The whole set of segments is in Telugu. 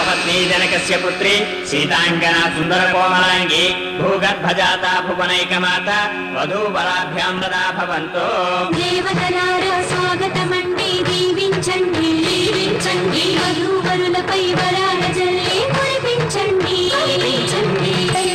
ధర్మపత్ని జనకస్య పుత్రి సీతాంగన సుందర కోమలాంగి భూగర్భజాత భువనైకమాత వధూవరాభ్యాం దదా భవంతో దేవతలారా స్వాగతమండి దీవించండి దీవించండి వధూవరులపై వరాల జల్లి కురిపించండి కురిపించండి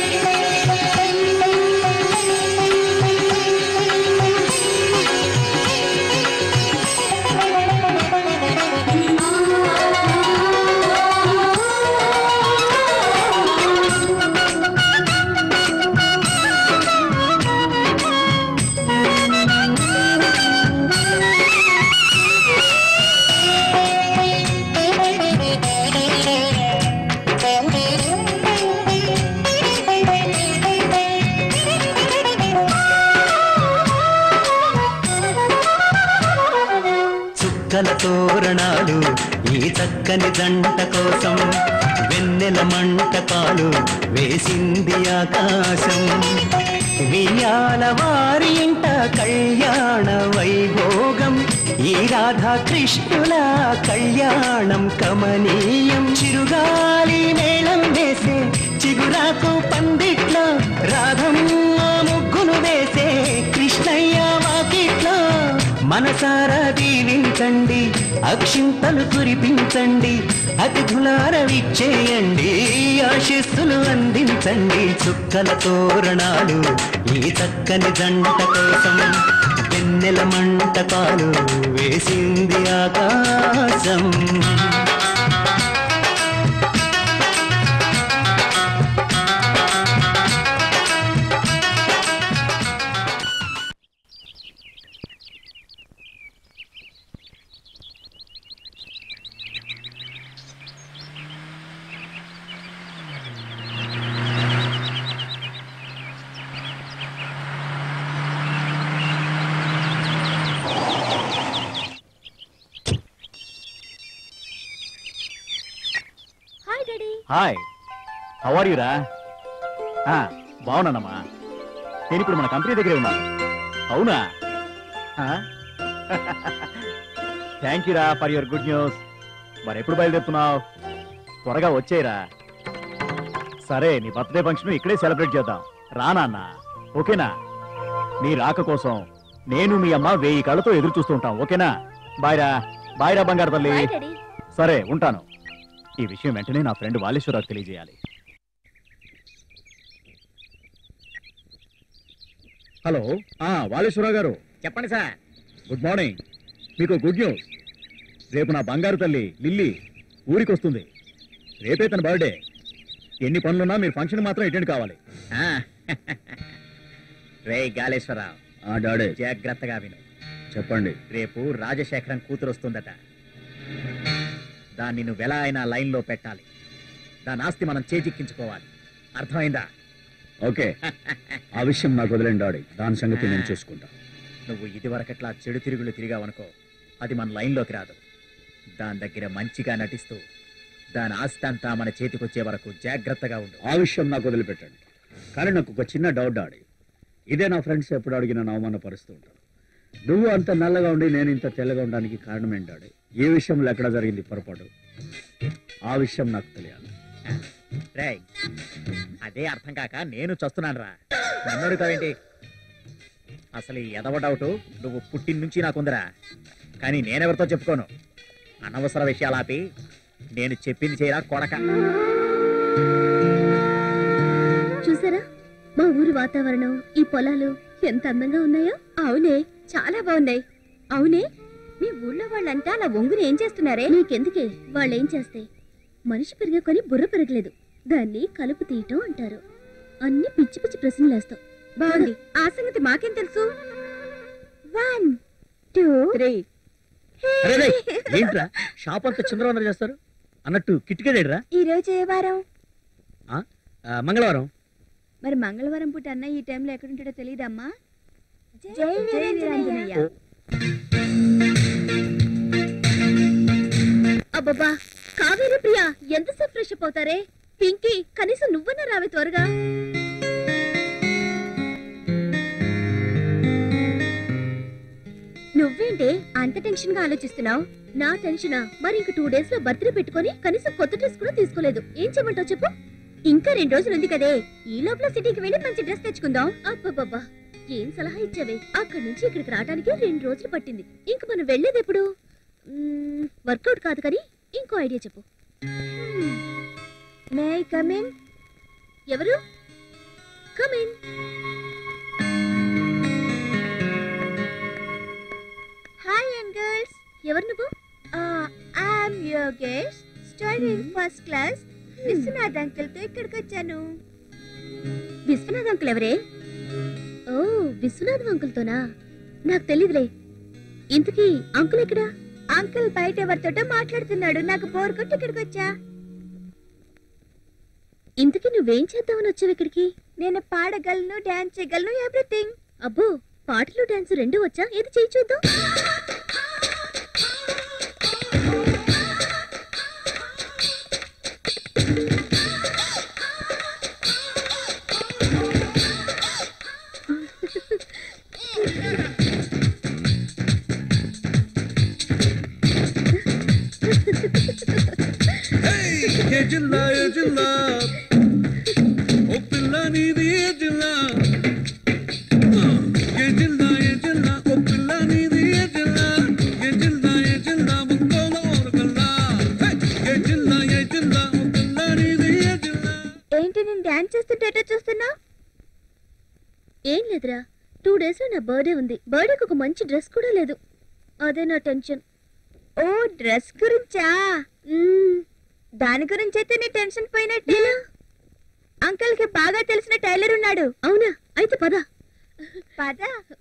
చుక్కల తోరణాలు ఈ చక్కని జంట కోసం వెన్నెల మంటపాలు వేసింది ఆకాశం వియాల వారి ఇంట కళ్యాణ వైభోగం ఈ రాధా కృష్ణుల కళ్యాణం కమనీయం చిరుగాలి మేళం వేసే చిగురాకు పందిట్ల రాధమ్మ ముగ్గులు వేసే కృష్ణయ్య వాకిట్లో మనసారా దీవించండి అక్షింతలు కురిపించండి అతిథులార విచ్చేయండి ఆశిస్సులు అందించండి చుక్కల తోరణాలు ఈ చక్కని జంట కోసం వెన్నెల మంటపాలు వేసింది ఆకాశం hi daddy hi how are రా బాగున్నానమ్మా నేను ఇప్పుడు మన కంపెనీ దగ్గరే ఉన్నాను అవునా థ్యాంక్ యూ రా ఫర్ యువర్ గుడ్ న్యూస్ మరి ఎప్పుడు బయలుదేరుతున్నావు త్వరగా వచ్చేయరా సరే నీ బర్త్డే ఫంక్షన్ ఇక్కడే సెలబ్రేట్ చేద్దాం రా నాన్న ఓకేనా నీ రాక కోసం నేను మీ అమ్మ వెయ్యి కళ్ళతో ఎదురు చూస్తూ ఉంటాం ఓకేనా బాయ్ రా బాయ్ రా బంగారు తల్లి బాయ్ డాడీ సరే ఉంటాను ఈ విషయం వెంటనే నా ఫ్రెండ్ వాలేశ్వరరావు తెలియజేయాలి హలో ఆ వాలేశ్వరరావు గారు చెప్పండి సార్ గుడ్ మార్నింగ్ మీకు గుడ్ న్యూస్ రేపు నా బంగారు తల్లి లిల్లీ ఊరికి వస్తుంది రేపే తన బర్త్డే ఎన్ని పనులున్నా మీరు ఫంక్షన్ మాత్రం అటెండ్ కావాలి రే గాలేశ్వరరావు ఆ డాడే జాగ్రత్తగా విను చెప్పండి రేపు రాజశేఖరం కూతురు వస్తుందట దాన్ని నువ్వు ఎలా అయినా లైన్లో పెట్టాలి దాని ఆస్తి మనం చేజిక్కించుకోవాలి అర్థమైందా ఓకే ఆ విషయం నాకు వదిలేండి డాడీ దాని సంగతి నేను చూసుకుంటా నువ్వు ఇదివరకట్లా చెడు తిరుగులు తిరిగావనుకో అది మన లైన్లోకి రాదు దాని దగ్గర మంచిగా నటిస్తూ దాని ఆస్తి అంతా మన చేతికొచ్చే వరకు జాగ్రత్తగా ఉండు ఆ విషయం నాకు వదిలిపెట్టండి కానీ నాకు ఒక చిన్న డౌట్ డాడీ ఇదే నా ఫ్రెండ్స్ ఎప్పుడు అడిగినా నా అవమానపరుస్తూ ఉంటారు నువ్వు అంత నల్లగా ఉండి నేను ఇంత తెల్లగా ఉండడానికి కారణం ఏంటి డాడీ ఏ విషయంలో ఎక్కడ జరిగింది పొరపాటు ఆ విషయం నాకు తెలియాలి రేయ్ అదే అర్థం కాక నేను చస్తున్నాను రా నన్ను అడుగుతావేంటి అసలు ఈ ఎదవ డౌట్ నువ్వు పుట్టిన నుంచి నాకుందిరా కానీ నేనెవరితో చెప్పుకోను అనవసర విషయాలు ఆపి నేను చెప్పింది చేయరా కొడక చూసారా మా ఊరి వాతావరణం ఈ పొలాలు ఎంత అందంగా ఉన్నాయో అవునే చాలా బాగున్నాయి అవునే మీ ఊళ్ళో వాళ్ళంతా అలా ఒంగుని ఏం చేస్తున్నారే నీకెందుకే వాళ్ళు ఏం చేస్తే మనిషి పెరిగే కొని బుర్ర పెరగలేదు దాన్ని కలుపు తీయటం అంటారు అన్ని పిచ్చి పిచ్చి ప్రశ్నలు వేస్తావు బాగుంది ఆ సంగతి మాకేం తెలుసు వన్ టూ త్రీ అరే రేయ్, ఏంట్రా షాప్ అంతా చిందరవందర చేస్తారు అన్నట్టు కిటికీలేడురా ఈ రోజు ఏ వారం మంగళవారం మరి మంగళవారం పూట అన్న ఈ టైంలో ఎక్కడుంటాడో తెలియదమ్మా జై వీరాంజనేయ అబ్బబ్బా కావేరి ప్రియా ఎంతసేపు ఫ్రెష్ అప్ అవుతారే పింకీ కనీసం నువ్వన్నా రావే త్వరగా నువ్వేంటే అంత టెన్షన్ గా ఆలోచిస్తున్నావు నా టెన్షనా మరి ఇంక టూ డేస్ లో బర్త్డే పెట్టుకొని కనీసం కొత్త డ్రెస్ కూడా తీసుకోలేదు ఏం చేయమంటావు చెప్పు ఇంకా రెండు రోజులు ఉంది కదే ఈ లోపల సిటీకి వెళ్ళి మంచి డ్రెస్ తెచ్చుకుందాం అబ్బబ్బబ్బా ఏం సలహా ఇచ్చావే అక్కడి నుంచి ఇక్కడికి రావడానికి రెండు రోజులు పట్టింది ఇంక మనం వెళ్ళేది ఎప్పుడు వర్కౌట్ కాదు కానీ ఇంకో ఐడియా చెప్పు మే కమిన్ ఎవరు కమిన్ హాయ్ అండ్ గర్ల్స్ ఎవరు నువ్వు I'm your guest studying first class Viswanath uncle తో ఇక్కడికి వచ్చాను విశ్వనాథ్ అంకుల్ ఎవరే ఓ విశ్వనాథ్ అంకుల్ తోనా నాకు తెలీదులే ఇంతకీ అంకుల్ ఎక్కడా అంకుల్ బయట ఎవరితోటో మాట్లాడుతున్నాడు నాకు బోర్ కొట్టి ఇక్కడికి వచ్చా ఇంతకీ నువ్వేం చేద్దామని వచ్చావు ఇక్కడికి నేను పాడగలను డాన్స్ చేయగలను ఎవ్రీథింగ్ అబ్బో పాటలు డాన్స్ రెండు వచ్చా ఏది చేయి చూద్దాం ఏ జిల్లా ఏ జిల్లా ఓ పిల్ల నీది ఏ జిల్లా ఏ జిల్లా ఏ జిల్లా ఓ పిల్ల నీది ఏ జిల్లా ఏ జిల్లా ఏ జిల్లా ముంగోల ఓరగల్లా ఏ జిల్లా ఏ జిల్లా ఓ పిల్ల నీది ఏ జిల్లా ఏంటి నేను డాన్స్ చేస్తుంటే చూస్తున్నా ఏం లేదురా టూ డేస్ లో నా బర్త్డే ఉంది బర్త్డేకి ఒక మంచి డ్రెస్ కూడా లేదు అదే నా టెన్షన్ ఓ డ్రెస్ గురించా దాని గురించి అయితే నీ టెన్షన్ పోయినట్టే అంకుల్ కి బాగా తెలిసిన టైలర్ ఉన్నాడు అవునా అయితే పద పద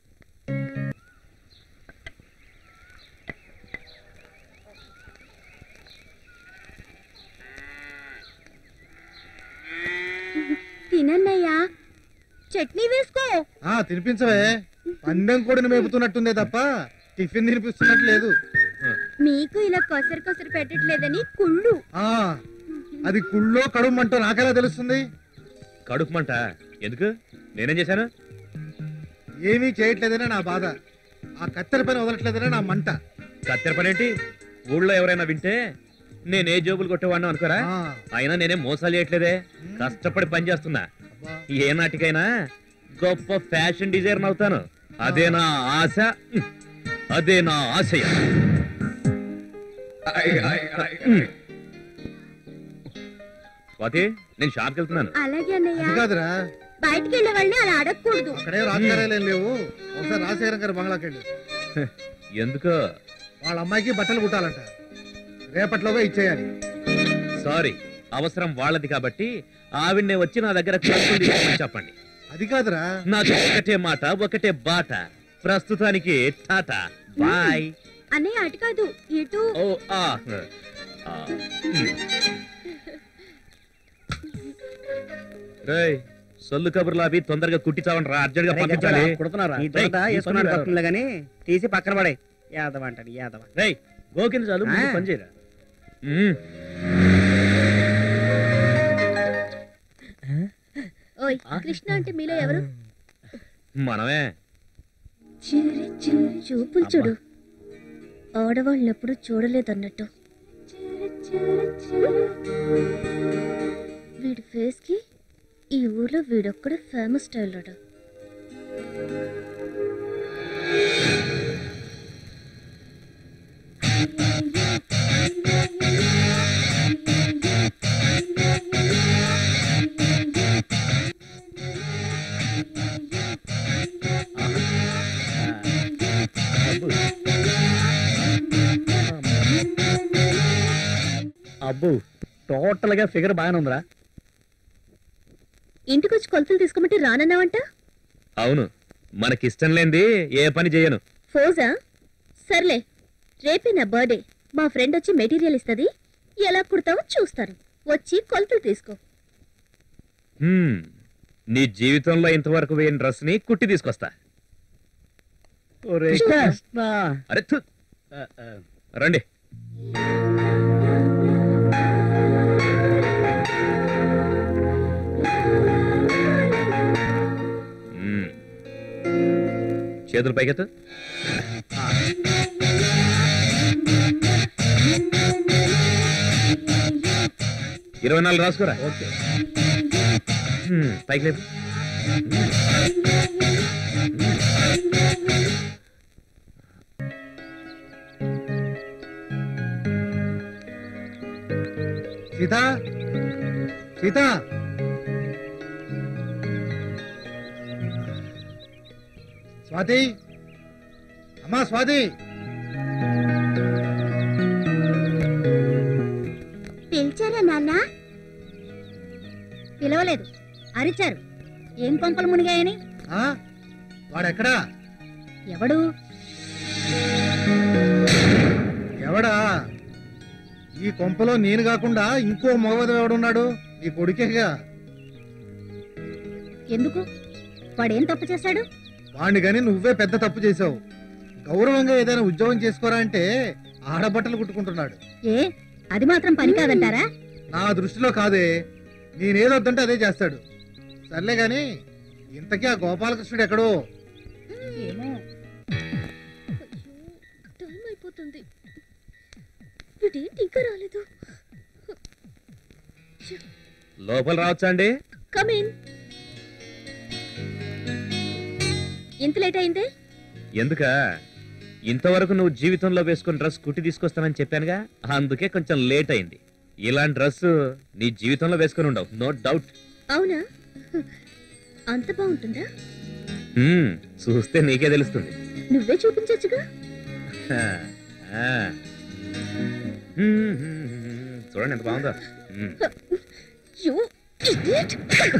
తినన్నయ్యా చట్నీ వేసుకో ఆ తినిపించవే పందెం కూడా మేపుతున్నట్టుందే తప్ప టిఫిన్ తినిపిస్తున్నట్టు లేదు మీకు ఇలా కొసరు కొసరు పెట్టట్లేదని కుళ్ళు ఆ అది కుళ్ళో కడుమంటో నాకెలా తెలుస్తుంది కడుపు మంట ఎందుకు నేనేం చేశాను ఏమీ చేయట్లేదనే నా బాధ ఆ కత్తెర పైన వదలట్లేదనే నా మంట కత్తెర పని ఏంటి ఊళ్ళో ఎవరైనా వింటే నేనే జోబులు కొట్టేవాడిని అనుకోరా ఆ, అయినా నేనే మోసాలు చేయట్లేదే కష్టపడి పని చేస్తున్నా అబ్బా. ఏ నాటికైనా గొప్ప ఫ్యాషన్ డిజైనర్ అవుతాను అదే నా ఆశ అదే నా ఆశయం స్వాతి నేను షాప్కి వెళ్తున్నాను అలాగే అది అన్నయ్య కాదురా బయటికి వెళ్ళే వాళ్ళని అలా అడగకూడదు అక్కడే రాజకార్యాలయం లేవు ఒకసారి రాజశేఖరం గారి బంగ్లాకి వెళ్ళు ఎందుకో వాళ్ళ అమ్మాయికి బట్టలు కుట్టాలంట రేపట్లోగా ఇచ్చేయాలి సారీ అవసరం వాళ్ళది కాబట్టి ఆవిడ్నే వచ్చి నా దగ్గర ఖర్చులు తీసుకోమని చెప్పండి అది కాదురా నాకు ఒకటే మాట ఒకటే బాట ప్రస్తుతానికి టాటా బాయ్ అన్నయ్య అటు కాదు ఇటు ఓ ఆ ఆ, ఉమ్. రేయ్ సొల్లు కబుర్లు అవి తొందరగా కుట్టి చావండి రా అర్జెంట్ గా పంపించాలి కుడుతున్నారా నీ తోట వేసుకున్నాడు పడుతుంది కానీ తీసి పక్కన పడే యాదవ అంటాడు యాదవ రేయ్ గోకింది చాలు ముందు ఆ. పని చేయరా ఉమ్. ఓయ్ కృష్ణ అంటే మీలో ఎవరు మనమే చూపులు చూడు ఆడవాళ్ళని ఎప్పుడు చూడలేదన్నట్టు వీడి ఫేస్ కి ఈ ఊర్లో వీడొక్కడే ఫేమస్ టైలర్ అబ్బు టోటల్ గా ఫిగర్ బాగానే ఉందిరా ఇంటికొచ్చి కొలతలు తీసుకోమంటే రానన్నావంట అవును మనకిష్టం లేనిది ఏ పని చేయను ఫోజా సర్లే రేపే నా బర్త్డే మా ఫ్రెండ్ వచ్చి మెటీరియల్ ఇస్తుంది ఎలా కుడతావో చూస్తాను వచ్చి కొలతలు తీసుకో హ్మ్. నీ జీవితంలో ఇంతవరకు వేయని డ్రెస్ ని కుట్టి తీసుకొస్తా ఒరే చూడు. కృష్ణ అరే థు. ఆ, ఆ. రండి హ్మ్. చేతులు పైకెత్తు ఆ, ఇరవై నాలుగు రాసుకోరా ఓకే హ్మ్, పైకి లేదు సీత సీత స్వాతి అమ్మా స్వాతి పిలిచారా నాన్న పిలవలేదు అరిచారు ఏం కొంపలు మునిగాయని ఆ? వాడెక్కడా ఎవడు ఎవడా ఈ కొంపలో నేను కాకుండా ఇంకో మగవద ఎవడున్నాడు నీ కొడుకేగా ఎందుకు వాడేం తప్పు చేశాడు వాడిని గాని నువ్వే పెద్ద తప్పు చేసావు గౌరవంగా ఏదైనా ఉద్యోగం చేసుకోరా అంటే ఆడబట్టలు కుట్టుకుంటున్నాడు ఏ అది మాత్రం పని కాదంటారా నా దృష్టిలో కాదే నేనేదొద్దంటే అదే చేస్తాడు సర్లే గాని ఇంతకీ ఆ గోపాలకృష్ణుడు ఎక్కడో ఏమో టైం అయిపోతుంది వీడేంటి ఇంకా రాలేదు లోపల రావచ్చా అండి కమిన్ ఎంత లేట్ అయింది ఎందుక ఇంతవరకు నువ్వు జీవితంలో వేసుకున్న డ్రెస్ కుట్టి తీసుకొస్తానని చెప్పానుగా అందుకే కొంచెం లేట్ అయింది ఇలాంటి డ్రెస్ నీ జీవితంలో వేసుకుని ఉండవు నో డౌట్ అవునా అంత బాగుంటుందా చూస్తే నీకే తెలుస్తుంది నువ్వే చూపించొచ్చుగా ఆ, ఆ. హ్మ్, హ్మ్, హ్మ్. చూడండి ఎంత బాగుందో హ్మ్. యూ ఇడియట్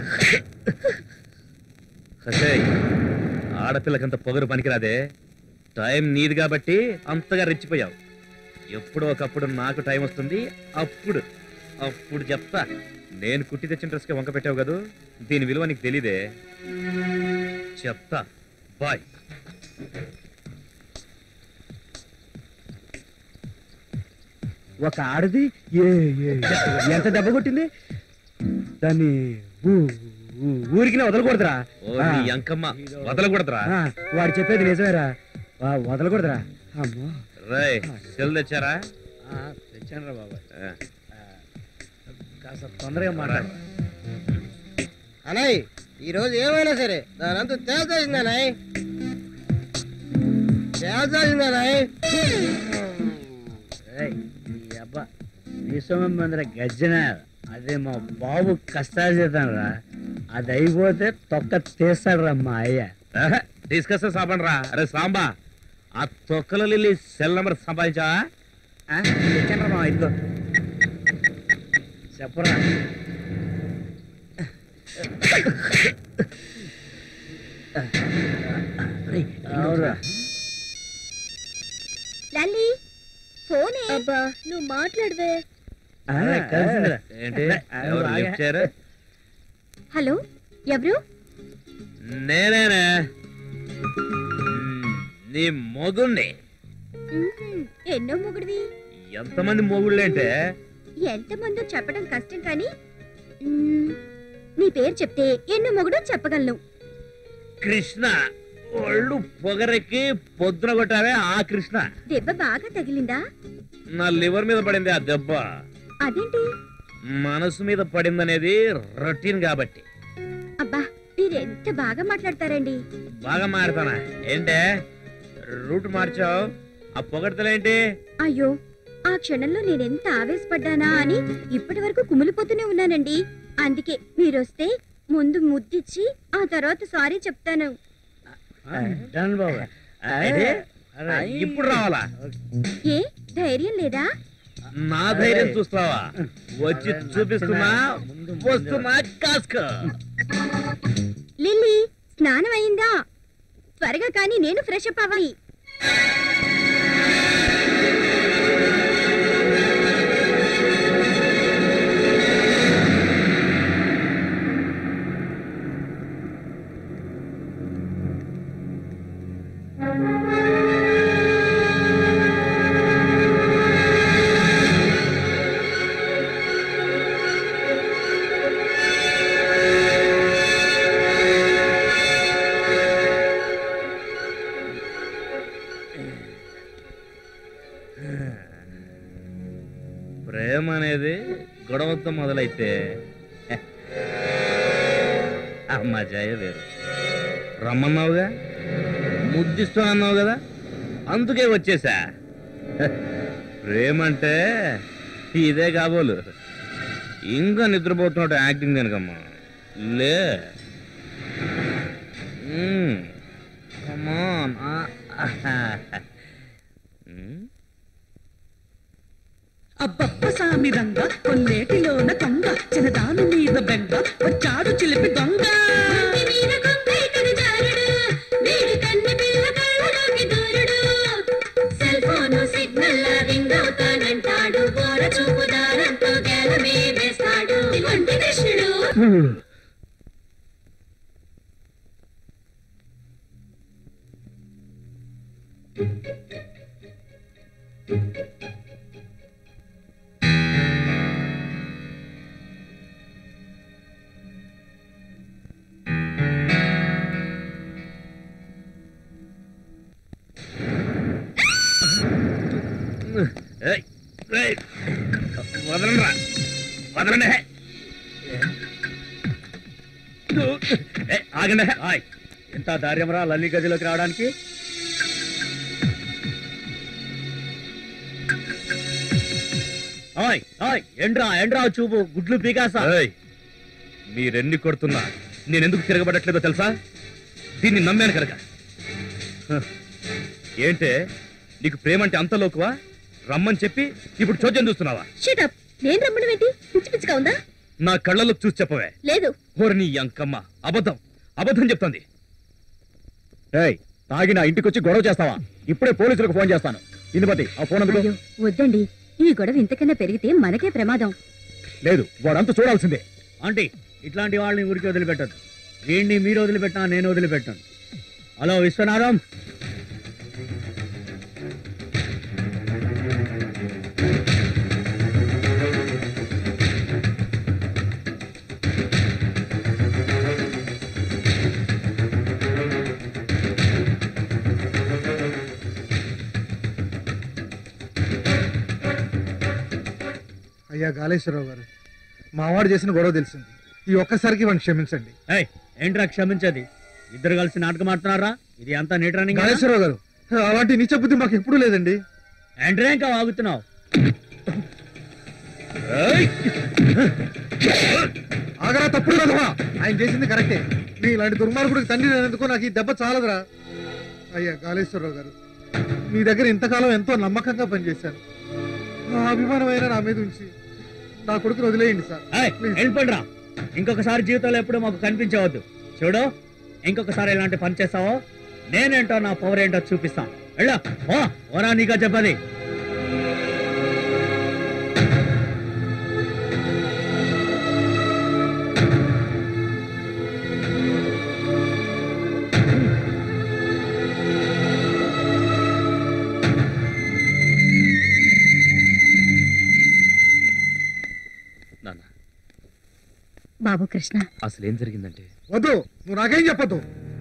హసేయ్, ఆడపిల్లకంత పొగరు పనికిరాదే టైం నీది కాబట్టి అంతగా రెచ్చిపోయావు ఎప్పుడో ఒకప్పుడు నాకు టైం వస్తుంది అప్పుడు అప్పుడు చెప్తా నేను కుట్టి తెచ్చిన డ్రెస్కి వంక పెట్టావు కదూ దీని విలువ నీకు తెలీదే చెప్తా బాయ్ ఒక ఆడది ఏ- ఏ- ఎంత దెబ్బ కొట్టింది దాన్ని ఊ- ఊ- ఊరికినే వదలకూడదురా ఓ నీ అంకమ్మ వదలకూడదురా ఆ, వాడు చెప్పేది నిజమేరా ఆ, వదలకూడదురా అమ్మో రై సెల్ తెచ్చారా తెచ్చానరా బాబా ఆ, కాస్త తొందరగా మాట్లాడు అన్నయ్య ఈ రోజు ఏమైనా సరే దానంతా తేల్చేసింది అన్నయ్య తేల్చేసింది అన్నయ్య ఏయ్, ఈ అబ్బా విశ్వం మందిర గజ్జన అదే మా బాబు కష్టాలు చేద్దాం రా అది అయిపోతే తొక్క తీస్తాడు రా మా అయ్య ఆహా, తీసుకొస్తే సాబండి రా అరే సాంబా ఆ తొక్కల లిల్లీ సెల్ నెంబర్ సంపాదించావా ఆ, తెచ్చాను రా మా ఇదిగో చెప్పరా అవురా లల్లి ఫోనే అబ్బా నువ్వు మాట్లాడవే ఆ, కలిసిందిరా. ఏంటి ఆ, ఎవరు బాగా. లిఫ్ట్ చేయరు హలో ఎవరు నేనేనే మ్మ్, నీ మొగుణ్ణి మ్మ్హ్మ్. ఎన్నో మొగుడివి ఎంతమంది మొగుళ్ళంటే ఎంతమందో చెప్పడం కష్టం కానీ మ్మ్, నీ పేరు చెప్తే ఎన్నో మొగుడో చెప్పగలను కృష్ణ ఒళ్ళు పొగరెక్కి పొద్దున కొట్టావే ఆ కృష్ణ దెబ్బ బాగా తగిలిందా నా లివర్ మీద పడింది ఆ దెబ్బ అదేంటి మనసు మీద పడిందనేది రొటీన్ కాబట్టి అబ్బా మీరెంత బాగా మాట్లాడతారండి బాగా మాడతానా ఏంటే రూట్ మార్చావు ఆ పొగడతలేంటి అయ్యో ఆ క్షణంలో నేనెంత ఆవేశపడ్డానా అని ఇప్పటి వరకు కుమిలిపోతూనే ఉన్నానండి అందుకే మీరొస్తే ముందు ముద్దిచ్చి ఆ తర్వాత సారీ చెప్తాను డన్ బాబా ఏంటి? ఇప్పుడు రావాలా ఏ ధైర్యం లేదా నా ధైర్యం చూస్తావా వచ్చి చూపిస్తున్నా వస్తున్నా కాస్కో లిల్లీ స్నానం అయిందా త్వరగా కానీ నేను ఫ్రెష్ అప్ అవ్వాలి ప్రేమ అనేది గొడవతో మొదలైతే ఆ మజాయే వేరు రమ్మన్నావుగా ముద్దిస్తూ అన్నావు కదా అందుకే వచ్చేసా ప్రేమంటే ఇదే కాబోలు ఇంకా నిద్రపోతున్నాడు యాక్టింగ్ కనుకమ్మా లే కమాన్ అబ్బబ్బ సామి రంగ కొల్లేటిలోన కొంగ చిన్నదాని మీద బెంగ వచ్చాడు చిలిపి దొంగ సిగ్నల్ బోర చూపు దారంతో గెలమే వేస్తాడు ఒంటి కృష్ణుడు ఏయ్, ఏయ్, వదలండ్రా వదలండి హే. ఏయ్, ఆగండి హే. హాయ్ ఎంత ధైర్యంరా లల్లి గదిలోకి రావడానికి హాయ్ హాయ్ ఎండ్రా ఎండ్రా చూపు గుడ్లు పీకాసా ఏయ్, మీరెన్ని కొడుతున్నా నేను ఎందుకు తిరగబడట్లేదో తెలుసా దీన్ని నమ్మాను కనుక హ, ఏంటే నీకు ప్రేమంటే అంత లోకువా రమ్మని చెప్పి ఇప్పుడు చోద్యం చూస్తున్నావా షటప్ నేను రమ్మడం ఏంటి పిచ్చి పిచ్చిగా ఉందా నా కళ్ళలో చూసి చెప్పవే లేదు ఓరి నీ అంకమ్మ అబద్ధం అబద్ధం చెప్తోంది ఏయ్ తాగి నా ఇంటికి వచ్చి గొడవ చేస్తావా ఇప్పుడే పోలీసులకు ఫోన్ చేస్తాను ఇందుపతి ఆ ఫోన్ అందుకో అయ్యో వద్దండి ఈ గొడవ ఇంతకన్నా పెరిగితే మనకే ప్రమాదం లేదు వాడంతా చూడాల్సిందే ఆంటీ ఇట్లాంటి వాళ్ళని ఊరికి వదిలిపెట్టదు వీడిని మీరు వదిలిపెట్టినా నేను వదిలిపెట్టాను హలో విశ్వనాథం అయ్యా గాలేశ్వరరావు గారు మావాడు చేసిన గొడవ తెలిసింది ఈ ఒక్కసారికి వాడిని క్షమించండి ఏయ్ ఏంట్రా క్షమించది ఇద్దరు కలిసి నాటకం ఆడుతున్నారా ఇది అంతా నీట్ రన్నింగ్ గాలేశ్వరరావు గారు అలాంటి నీచ బుద్ధి మాకు ఎప్పుడూ లేదండి ఏంట్రా ఇంకా వాగుతున్నావు ఆగరా తప్పుడు కదవా ఆయన చేసింది కరెక్టే నీ ఇలాంటి దుర్మార్గుడికి తండ్రి నేనందుకో నాకు ఈ దెబ్బ చాలదురా అయ్యా గాలేశ్వరరావు గారు మీ దగ్గర ఇంతకాలం ఎంతో నమ్మకంగా పనిచేశాను నా అభిమానమైన నా మీద ఉంచి నా కొడుకుని వదిలేయండి సార్ ఏయ్, వెళ్ళిపోండి రా ఇంకొకసారి జీవితంలో ఎప్పుడు మాకు కనిపించవద్దు చూడు ఇంకొకసారి ఇలాంటి పని చేస్తావో నేనేంటో నా పవర్ ఏంటో చూపిస్తాం వెళ్ళా ఓ ఓరా నీకా చెప్పది నాన్న బాబు కృష్ణ అసలు ఏం జరిగిందంటే వద్దు నువ్వు నాకేం చెప్పొద్దు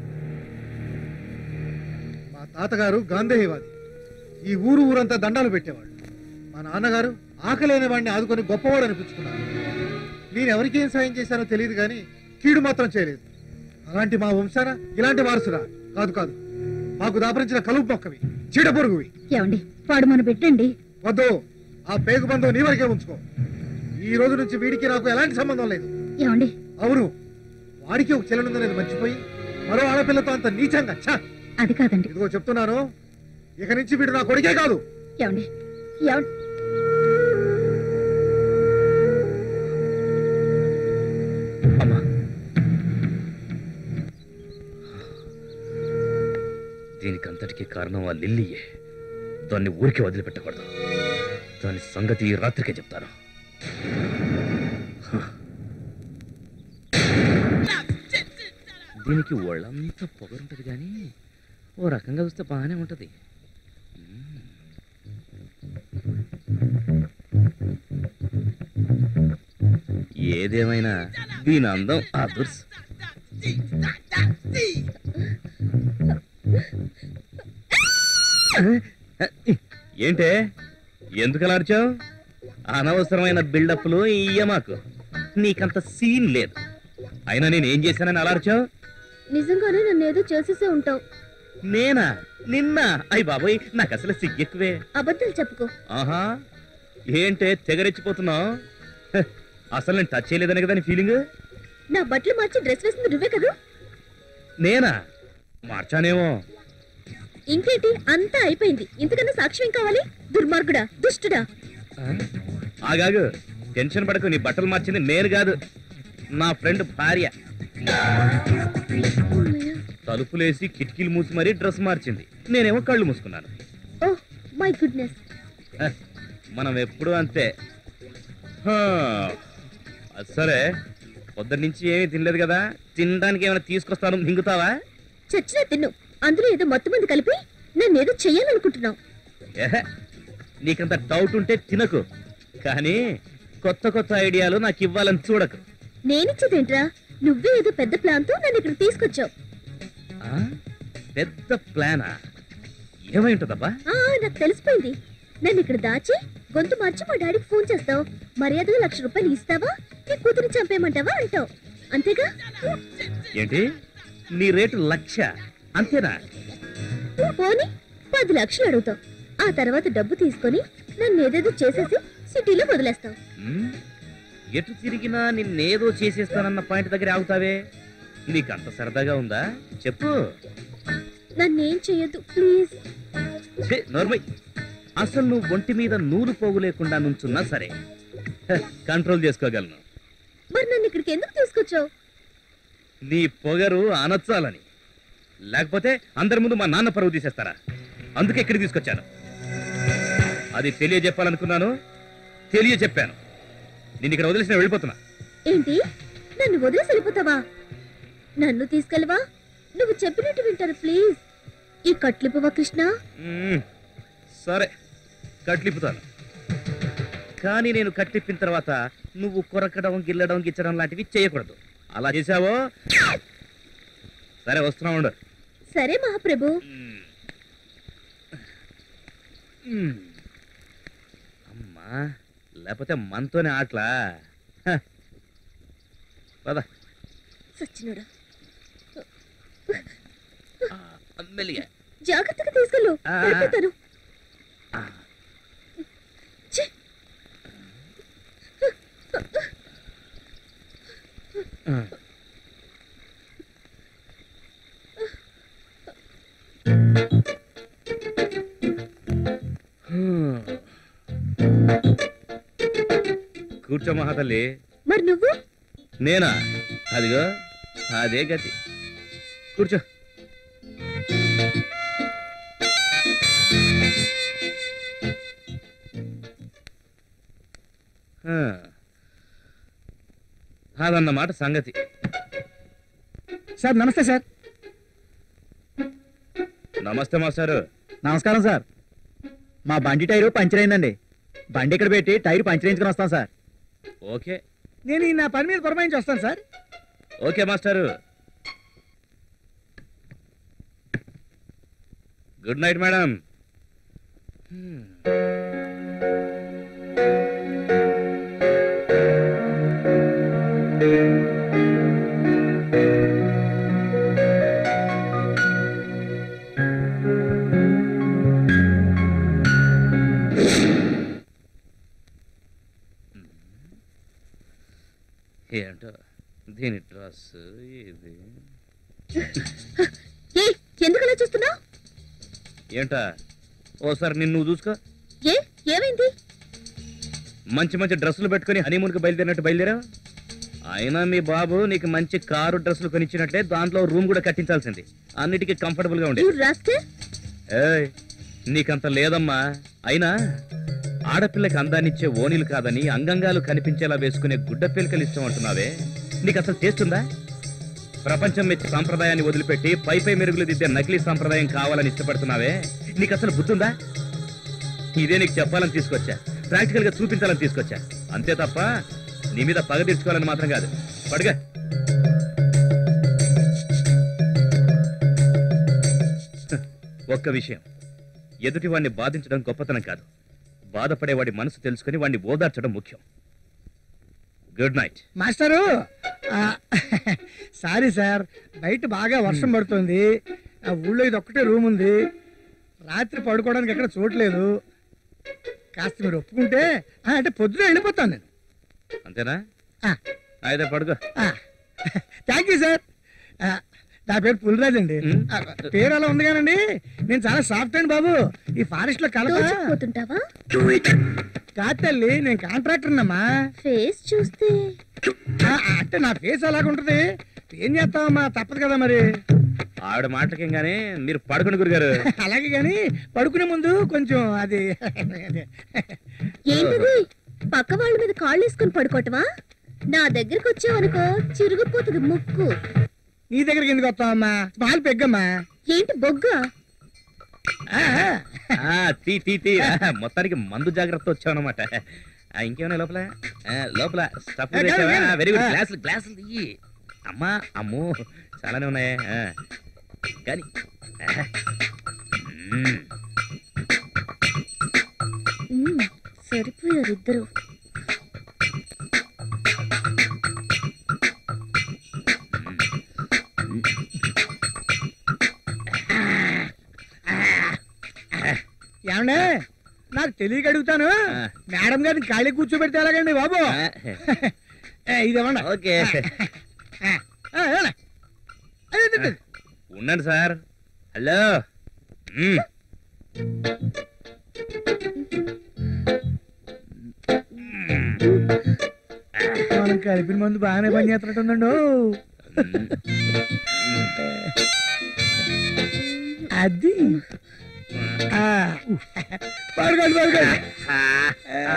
మా తాతగారు గాంధేయవాది ఈ ఊరు ఊరంతా దండాలు పెట్టేవాడు మా నాన్నగారు ఆకలేని వాడిని ఆదుకొని గొప్పవాడు అనిపించుకున్నారు నేను ఎవరికి ఏం సాయం చేశానో తెలియదు కానీ కీడు మాత్రం చేయలేదు అలాంటి మా వంశాన ఇలాంటి వారసురా కాదు కాదు మాకు దాపరించిన కలుపు మొక్కవి చీడ పొరుగువి ఏమండి వాడు మన పెట్టండి వద్దు ఆ పేగు బంధం నీ వరకే ఉంచుకో ఈ రోజు నుంచి వీడికి నాకు ఎలాంటి సంబంధం లేదు ఏమండి అవును వాడికి ఒక చెల్లెలుందనేది మర్చిపోయి మరో ఆడపిల్లతో అంత నీచంగా ఛ! అది కాదండి ఇదిగో చెప్తున్నాను ఇక నుంచి వీడు నా కొడుకే కాదు ఏమండి ఏమండి అమ్మా దీనికంతటికి కారణం ఆ లిల్లీయే దాన్ని ఊరికి వదిలిపెట్టకూడదు దాని సంగతి ఈ రాత్రికే చెప్తాను హ. దీనికి ఒళ్ళంతా పొగరుంటది కానీ ఓ రకంగా చూస్తే బాగానే ఉంటది మ్మ్. ఏదేమైనా దీని అందం అదుర్స్ ఏంటే ఎందుకు అలా అరిచావు అనవసరమైన బిల్డప్లు ఇయ్య మాకు నీకంత సీన్ లేదు అయినా నేను ఏం చేశానని అలర్చావు నిజంగానే నన్ను ఏదో చేసేసే ఉంటావు నేనా నిన్న అయ్య బాబోయ్ నాకు అసలు సిగ్గెక్కువే అబద్ధాలు చెప్పుకో ఆహా ఏంటే తెగరెచ్చిపోతున్నావు హ, అసలు నేను టచ్ చేయలేదని కదా నీ ఫీలింగ్ నా బట్టలు మార్చి డ్రెస్ వేసింది నువ్వే కదా నేనా మార్చానేమో ఇంకేంటి అంతా అయిపోయింది ఇంతకన్నా సాక్ష్యం ఏం కావాలి దుర్మార్గుడా దుష్టుడా ఆ? ఆగాగు టెన్షన్ పడకు నీ బట్టలు మార్చింది నేను కాదు నా ఫ్రెండ్ భార్య తలుపులేసి కిటికీలు మూసి మరీ డ్రెస్ మార్చింది నేనేమో కళ్ళు మూసుకున్నాను ఓ మై గుడ్నెస్ హ, మనం ఎప్పుడూ అంతే హా, అది సరే పొద్దున్న నుంచి ఏమీ తినలేదు కదా తినడానికి ఏమైనా తీసుకొస్తాను మింగుతావా చచ్చినా తిన్ను అందులో ఏదో మత్తు మంది కలిపి నన్ను ఏదో చెయ్యాలనుకుంటున్నావు ఏహే, నీకంత డౌట్ ఉంటే తినకు కానీ కొత్త కొత్త ఐడియాలు నాకు ఇవ్వాలని చూడకు నేనిచ్చేదేంట్రా నువ్వే ఏదో పెద్ద ప్లాన్ తో నన్ను ఇక్కడ తీసుకొచ్చావు ఆ? పెద్ద ప్లానా ఏమై ఉంటుందబ్బా ఆ నాకు తెలిసిపోయింది నన్ను ఇక్కడ దాచి గొంతు మార్చి మా డాడీకి ఫోన్ చేస్తావు మర్యాదగా లక్ష రూపాయలు ఇస్తావా నీ కూతురు చంపేయమంటావా అంటావు అంతేగా ఏంటి నీ రేటు లక్ష అంతేనా పోని పది లక్షలు అడుగుతావు ఆ తర్వాత డబ్బు తీసుకొని నన్ను ఏదేదో చేసేసి సిటీలో వదిలేస్తావు ఉమ్, ఎటు తిరిగినా నిన్నేదో చేసేస్తానన్న పాయింట్ దగ్గర ఆగుతావే నీకంత సరదాగా ఉందా చెప్పు నన్నేం చెయ్యొద్దు ప్లీజ్ ఛే, నోర్మయ్ అసలు నువ్వు ఒంటి మీద నూలు పోగు లేకుండా నుంచున్నా సరే హ, కంట్రోల్ చేసుకోగలను మరి నన్ను ఇక్కడికి ఎందుకు తీసుకొచ్చావు నీ పొగరు అనచాలని లేకపోతే అందరి ముందు మా నాన్న పరువు తీసేస్తారా అందుకే ఇక్కడికి తీసుకొచ్చాను అది తెలియజెప్పాలనుకున్నాను తెలియజెప్పాను నేను ఇక్కడ వదిలేసిన వెళ్ళిపోతున్నా ఏంటి నన్ను వదిలేసి వెళ్ళిపోతావా నన్ను తీసుకెళ్ళవా నువ్వు చెప్పినట్టు వింటాను ప్లీజ్ ఈ కట్లిపోవా కృష్ణ మ్మ్. సరే కట్లిప్పుతాను కానీ నేను కట్టిప్పిన తర్వాత నువ్వు కొరకడం గిల్లడం గిచ్చడం లాంటివి చేయకూడదు అలా చేసావో సరే వస్తున్నా ఉండు సరే మహాప్రభు మ్మ్. అమ్మా లేకపోతే మనతోనే ఆటలా హ. పద సచ్చినోడా మెల్లిగా జాగ్రత్తగా తీసుకెళ్ళు ఆ. వెళ్ళిపోతాను ఛీ! కూర్చో మహాతల్లి మరి నువ్వు నేనా అదిగో అదే గతి కూర్చో ఆ. అదన్నమాట సంగతి సార్ నమస్తే సార్ నమస్తే మాస్టారు నమస్కారం సార్ మా బండి టైరు పంచర్ అయిందండి బండి ఇక్కడ పెట్టి టైర్ పంచర్ వేయించుకుని వస్తాం సార్ ఓకే నేను ఈ నా పని మీద పురమాయించి వస్తాను సార్ ఓకే మాస్టారు గుడ్ నైట్ మేడం ఏంటో దీని డ్రెస్ ఇది ఏ ఎందుకు అలా చూస్తున్నావు ఏంటా ఓసారి నిన్ను నువ్వు చూసుకో ఏ ఏమైంది మంచి మంచి డ్రెస్సులు పెట్టుకుని హనీమూన్కి బయలుదేరినట్టు బయలుదేరా అయినా మీ బాబు నీకు మంచి కారు డ్రెస్సులు కొనిచ్చినట్లే దాంట్లో రూమ్ కూడా కట్టించాల్సింది అన్నిటికీ కంఫర్టబుల్ గా యు ఉండేది రాస్కెల్ ఏయ్ నీకంత లేదమ్మా అయినా ఆడపిల్లకి అందాన్నిచ్చే ఓణీలు కాదని అంగంగాలు కనిపించేలా వేసుకునే గుడ్డ పిల్లకలు ఇష్టం అంటున్నావే నీకు అసలు టేస్ట్ ఉందా ప్రపంచం మెచ్చి సాంప్రదాయాన్ని వదిలిపెట్టి పై పై మెరుగులు దిద్దే నకిలీ సాంప్రదాయం కావాలని ఇష్టపడుతున్నావే నీకు అసలు బుద్ధుందా ఇదే నీకు చెప్పాలని తీసుకొచ్చా ప్రాక్టికల్ గా చూపించాలని తీసుకొచ్చా అంతే తప్ప నీ మీద పగ తీర్చుకోవాలని మాత్రం కాదు పడుగా ఒక్క విషయం ఎదుటి వాడిని బాధించడం గొప్పతనం కాదు బాధపడేవాడి మనసు తెలుసుకుని వాడిని ఓదార్చడం ముఖ్యం గుడ్ నైట్ మాస్టరు ఆ, సారీ సార్ బయట బాగా వర్షం పడుతుంది ఆ ఊళ్ళో ఇది ఒక్కటే రూమ్ ఉంది రాత్రి పడుకోవడానికి ఎక్కడ చూడలేదు కాస్త మీరు ఒప్పుకుంటే ఆ, అంటే పొద్దున వెళ్ళిపోతాను నేను అంతేనా ఆ. అయితే పడుకో థ్యాంక్ యూ సార్ ఆ, నా పేరు పులిరాజ్ అండి మ్. ఆ, పేరు అలా ఉంది కానండి నేను చాలా సాఫ్ట్ అండి బాబు ఈ ఫారెస్ట్ లో కలప దోచుకుపోతుంటావా కాదు తల్లి నేను కాంట్రాక్టర్ అమ్మా ఫేస్ చూస్తే ఆ, అంటే నా ఫేస్ అలాగుంటది ఏం చేస్తావమ్మా తప్పదు కదా మరి ఆవిడ మాటలకేం గానీ మీరు పడుకుని గురుగారు అలాగే గాని పడుకునే ముందు కొంచెం అది ఏంటిది పక్క వాళ్ళ మీద కాళ్ళు వేసుకుని పడుకోవటమా నా దగ్గరకు వచ్చావనుకో చిరుగుపోతుంది ముక్కు నీ దగ్గరికి ఎందుకు వస్తావమ్మా స్మాల్ పెగ్గమ్మా ఏంటి బొగ్గ ఆ, ఆ. ఆ, తీ తీ తీ ఆ, మొత్తానికి మందు జాగ్రత్త వచ్చావు అనమాట ఇంకేమైనా లోపల ఆ, లోపల స్టఫ్ ఏ, కాదు, కాదు. వెరీ గుడ్ ఆ. గ్లాసులు గ్లాసులు తీయి అమ్మా అమ్మో చాలానే ఉన్నాయి ఆ. కానీ ఆ. మ్మ్. మ్మ్, సరిపోయారు ఇద్దరు ఏమండే నాకు తెలియక అడుగుతాను ఆ. మేడం గారిని ఖాళీ కూర్చోబెడితే ఎలాగండి బాబు ఆ, ఏ, ఇది ఇవ్వండి ఓకే ఆ, ఆ, ఇవ్వండి. అది, ఇది, ఇది. ఉండండి సార్ హలో మ్మ్. మనం కలిపిన మందు బాగానే పని చేస్తున్నట్టుందండు అది ఆ. పడుకోండి పడుకోండి ఆ, ఆ.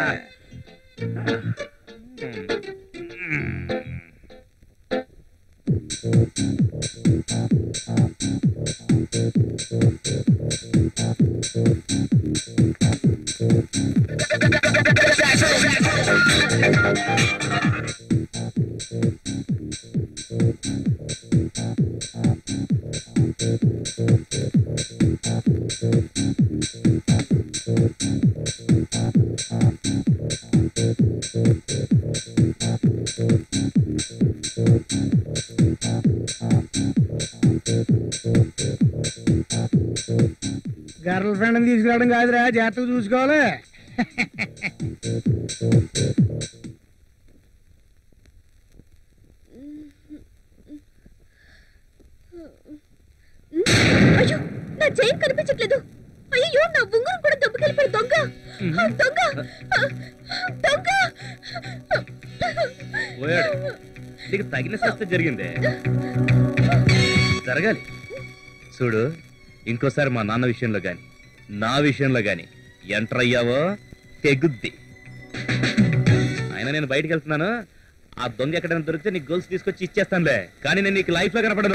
గర్ల్ ఫ్రెండ్ తీసుకురావడం కాదురా జాగ్రత్తగా చూసుకోవాలి అయ్యో నా చైన్ కనిపించట్లేదు అయ్యో నా ఉంగరం కూడా దొబ్బకెళ్ళిపోయి దొంగ ఆ, దొంగ ఆ, దొంగ పోయాడు నీకు తగిన శాస్త్రం జరిగిందే జరగాలి చూడు ఇంకోసారి మా నాన్న విషయంలో గాని నా విషయంలో గాని ఎంటర్ అయ్యావో తెగుద్ది అయినా నేను బయటికి వెళ్తున్నాను ఆ దొంగ ఎక్కడైనా దొరికితే నీకు గోల్స్ తీసుకొచ్చి ఇచ్చేస్తానులే కానీ నేను నీకు లైఫ్ లో కనపడను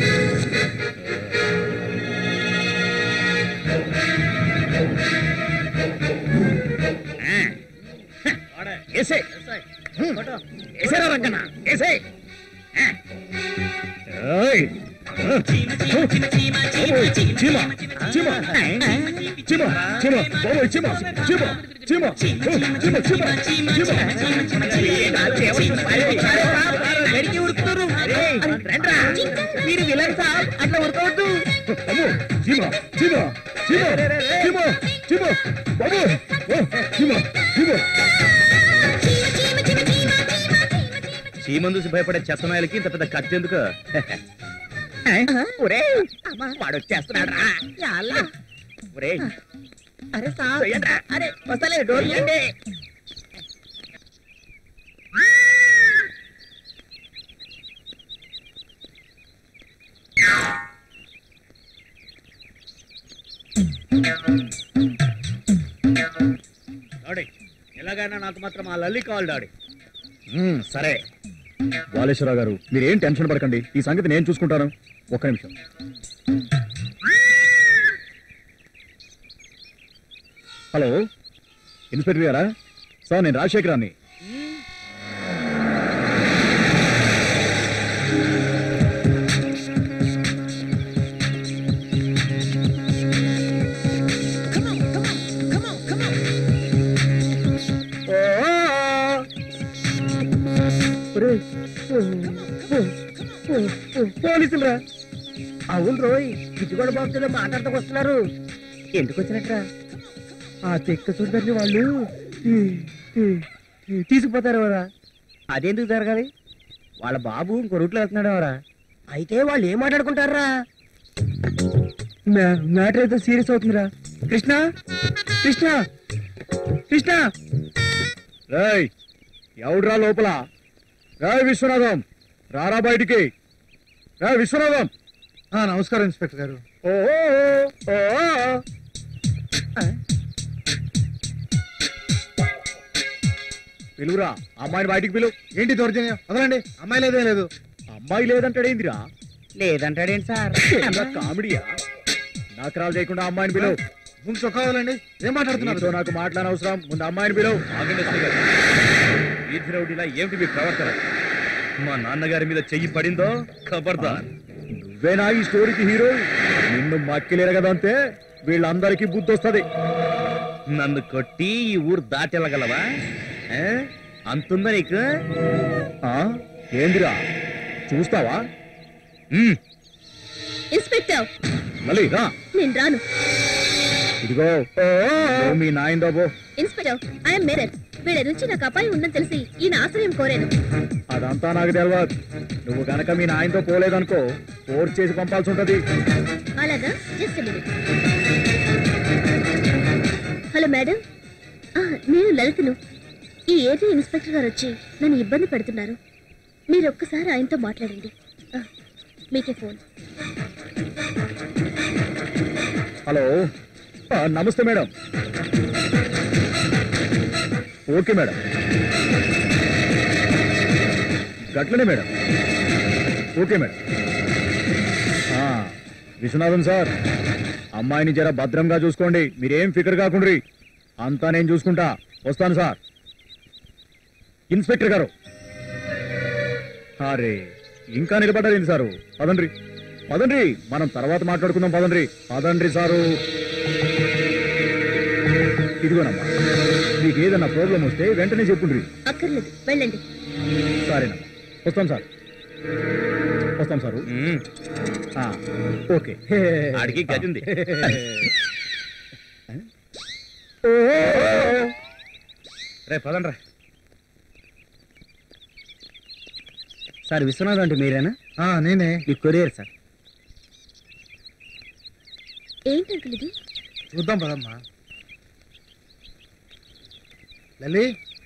ఏసే ఏసేరా రంగన్న ఏసే ఏయ్. చీమ చీమ చీమ చీమ చీమ బాబోయ్ చీమ చీమ చీమ చీమ చీమ మీరు విలన్ సాబ్ అట్లా ఉడకవద్దు అమ్మో చీమ చీమ చీమ చీమ చీమ బాబు చీమ చీమ చీమను చూసి భయపడే చెత్తనాయలకి ఇంత పెద్ద కత్తి ఎందుకు ఒరే వాడు వచ్చేస్తున్నాడు రా ఒరే అరే సార్ అరే వస్తలే డోర్ తీయండి డాడీ ఎలాగైనా నాకు మాత్రం ఆ లల్లి కావాలి డాడీ మ్మ్, సరే బాలేశ్వరరావు గారు మీరేం టెన్షన్ పడకండి ఈ సంగతి నేను చూసుకుంటాను ఒక్క నిమిషం హలో ఇన్స్పెక్టర్ గారా సార్ నేను రాజశేఖరాన్ని పోలీసులు అవును రోయ్ ఇదిగోడ బాబుతో మాట్లాడుతూ వస్తున్నారు ఎందుకు వచ్చినట్రా ఆ చెక్క చూడని వాళ్ళు ఈ, ఈ, ఈ, తీసుకుపోతారు ఎవరా అదెందుకు జరగాలి వాళ్ళ బాబు ఇంకో రూట్లో వెళ్తున్నాడు ఎవరా అయితే వాళ్ళు ఏం మాట్లాడుకుంటారా మ్యాటర్ అయితే సీరియస్ అవుతుందిరా కృష్ణ కృష్ణ కృష్ణ రేయ్ ఎవడ్రా లోపల రేయ్ విశ్వనాథం రారా బయటికి రేయ్ విశ్వనాథం ఆ, నమస్కారం ఇన్స్పెక్టర్ గారు ఓ ఓ, ఓ, ఓ. పిలువురా అమ్మాయిని బయటికి పిలువు ఏంటి దౌర్జన్యం వదలండి అమ్మాయి లేదే లేదు అమ్మాయి లేదంటాడేందిరా లేదంటాడేంటి సార్ ఏమన్నా కామెడీయా నాకరాలు చేయకుండా అమ్మాయిని పిలువు ముందు చొక్కా వదలండి ఏం మాట్లాడుతున్నారు నీతో నాకు మాట్లాడని అవసరం ముందు అమ్మాయిని పిలువు ఆగండి ఎస్ఐ గారు. వీధి రౌడీలా ఏమిటి మీ ప్రవర్తన మా నాన్నగారి మీద చెయ్యి పడిందో ఖబర్దార్ నువ్వేనా ఈ స్టోరీకి హీరో నిన్ను మక్కిలేరు కదా అంతే వీళ్ళందరికీ బుద్ధి వస్తుంది నన్ను కొట్టి ఈ ఊరు దాటెళ్ళగలవా ఏ? అంతుందా నీకు ఏందిరా చూస్తావా ఉమ్, ఇన్స్పెక్టర్ మళ్ళీ రా నేను రాను ఇదిగో ఓ మీ నాయన బాబు ఇన్స్పెక్టర్ ఐఎమ్ మేరట్ వీడి నుంచి నాకు అపాయం ఉందని తెలిసి ఈయన ఆశ్రయం కోరాను అదంతా నాకు తెలియదు నువ్వు గనక మీ నాయనతో పోలేదనుకో ఫోర్స్ చేసి పంపాల్సి ఉంటది అలాగా జస్ట్ మినిట్ హలో మేడం ఆ, నేను లలితను ఈ ఏరియా ఇన్స్పెక్టర్ గారు వచ్చి నన్ను ఇబ్బంది పెడుతున్నారు మీరు ఒక్కసారి ఆయనతో మాట్లాడండి ఆ, మీకే ఫోన్ హలో ఆ, నమస్తే మేడం ఓకే మేడం గట్లనే మేడం ఓకే మేడం ఆ, విశ్వనాథన్ సార్ అమ్మాయిని జర భద్రంగా చూసుకోండి మీరేం ఫికర్ కాకుండ్రి అంతా నేను చూసుకుంటా వస్తాను సార్ ఇన్స్పెక్టర్ గారు అరే ఇంకా నిలబడ్డది సారు పదండ్రి పదండ్రి మనం తర్వాత మాట్లాడుకుందాం పదండ్రి పదండ్రి సారు ఇదిగోనమ్మా మీకు ఏదన్నా ప్రాబ్లం వస్తే వెంటనే చెప్పుండ్రి అక్కర్లేదు వెళ్ళండి సరేనమ్మా వస్తాం సార్ వస్తాం సారు ఉమ్, ఆ, ఓకే ఆడికి గదింది ఓ, రే పదండ్రా సార్ విశ్వనాథ్ అంటే మీరేనా ఆ, నేనే మీ కొరియర్ సార్ ఏంటి అంకుల్ ఇది చూద్దాం పదమ్మా లలి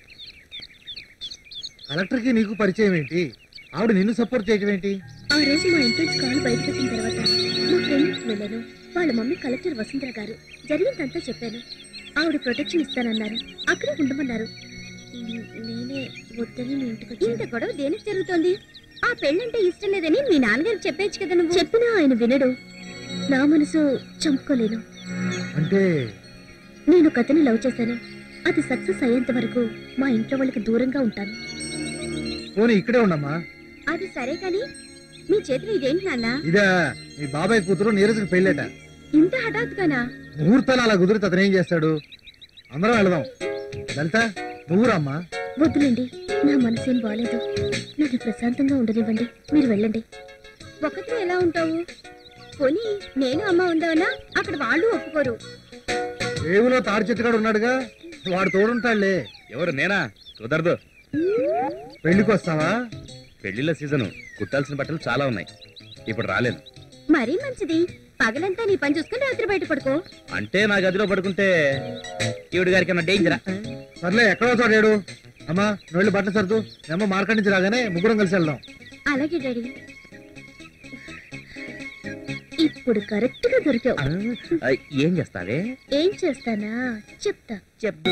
కలెక్టర్కి నీకు పరిచయం ఏంటి ఆవిడ నిన్ను సపోర్ట్ చేయటం ఏంటి ఆ రోజు మా ఇంట్లోంచి కాలు బయట పెట్టిన తర్వాత మా ఫ్రెండ్స్ వెళ్ళాను వాళ్ళ మమ్మీ కలెక్టర్ వసుంధర గారు జరిగిందంతా చెప్పాను ఆవిడ ప్రొటెక్షన్ ఇస్తానన్నారు అక్కడే ఉండమన్నారు ఉమ్, నేనే వద్దని మీ ఇంటికి వచ్చాను ఇంత గొడవ దేనికి జరుగుతోంది ఆ పెళ్ళంటే ఇష్టం లేదని మీ నాన్నగారు చెప్పేచ్చు కదా నువ్వు చెప్పినా ఆయన వినడు నా మనసు చంపుకోలేను అంటే నేను కథని లవ్ చేశాను అది సక్సెస్ అయ్యేంత వరకు మా ఇంట్లో వాళ్ళకి దూరంగా ఉంటాను పోనీ ఇక్కడే ఉండమ్మా అది సరే కానీ మీ చేతిలో ఇదేంటి నాన్న ఇదే మీ బాబాయ్ కూతురు నీరజ్కి పెళ్ళేట ఇంత హఠాత్తుగానా ముహూర్తాలు అలా కుదిరితే అతను ఏం చేస్తాడు అందరం వెళదాం లలిత నువ్వు రామ్మా వద్దులేండి నా మనసేం బాలేదు నన్ను ప్రశాంతంగా ఉండనివ్వండి మీరు వెళ్ళండి ఒకరితో ఎలా ఉంటావు పోనీ నేను అమ్మ ఉందామన్నా అక్కడ వాళ్ళు ఒప్పుకోరు రేవులో తాడి చెట్టుగాడు ఉన్నాడుగా వాడు తోడుంటాడులే ఎవరు నేనా కుదరదు పెళ్లికి వస్తావా పెళ్లిళ్ళ సీజను కుట్టాల్సిన బట్టలు చాలా ఉన్నాయి ఇప్పుడు రాలేను మరీ మంచిది పగలంతా నీ పని చూసుకుని రాత్రి బయట పడుకో అంటే నా గదిలో పడుకుంటే ఈవిడ గారికి ఏమన్నా డేంజరా సర్లే ఎక్కడో చోటేడు అమ్మా నువ్వు వెళ్ళి బట్టలు సర్దు మీ అమ్మ మార్కెట్ నుంచి రాగానే ముగ్గురం కలిసి వెళ్దాం అలాగే డాడీ ఇప్పుడు కరెక్ట్ గా దొరికావు ఆ, ఏం చేస్తావే ఏం చేస్తానా చెప్తా చెప్తూ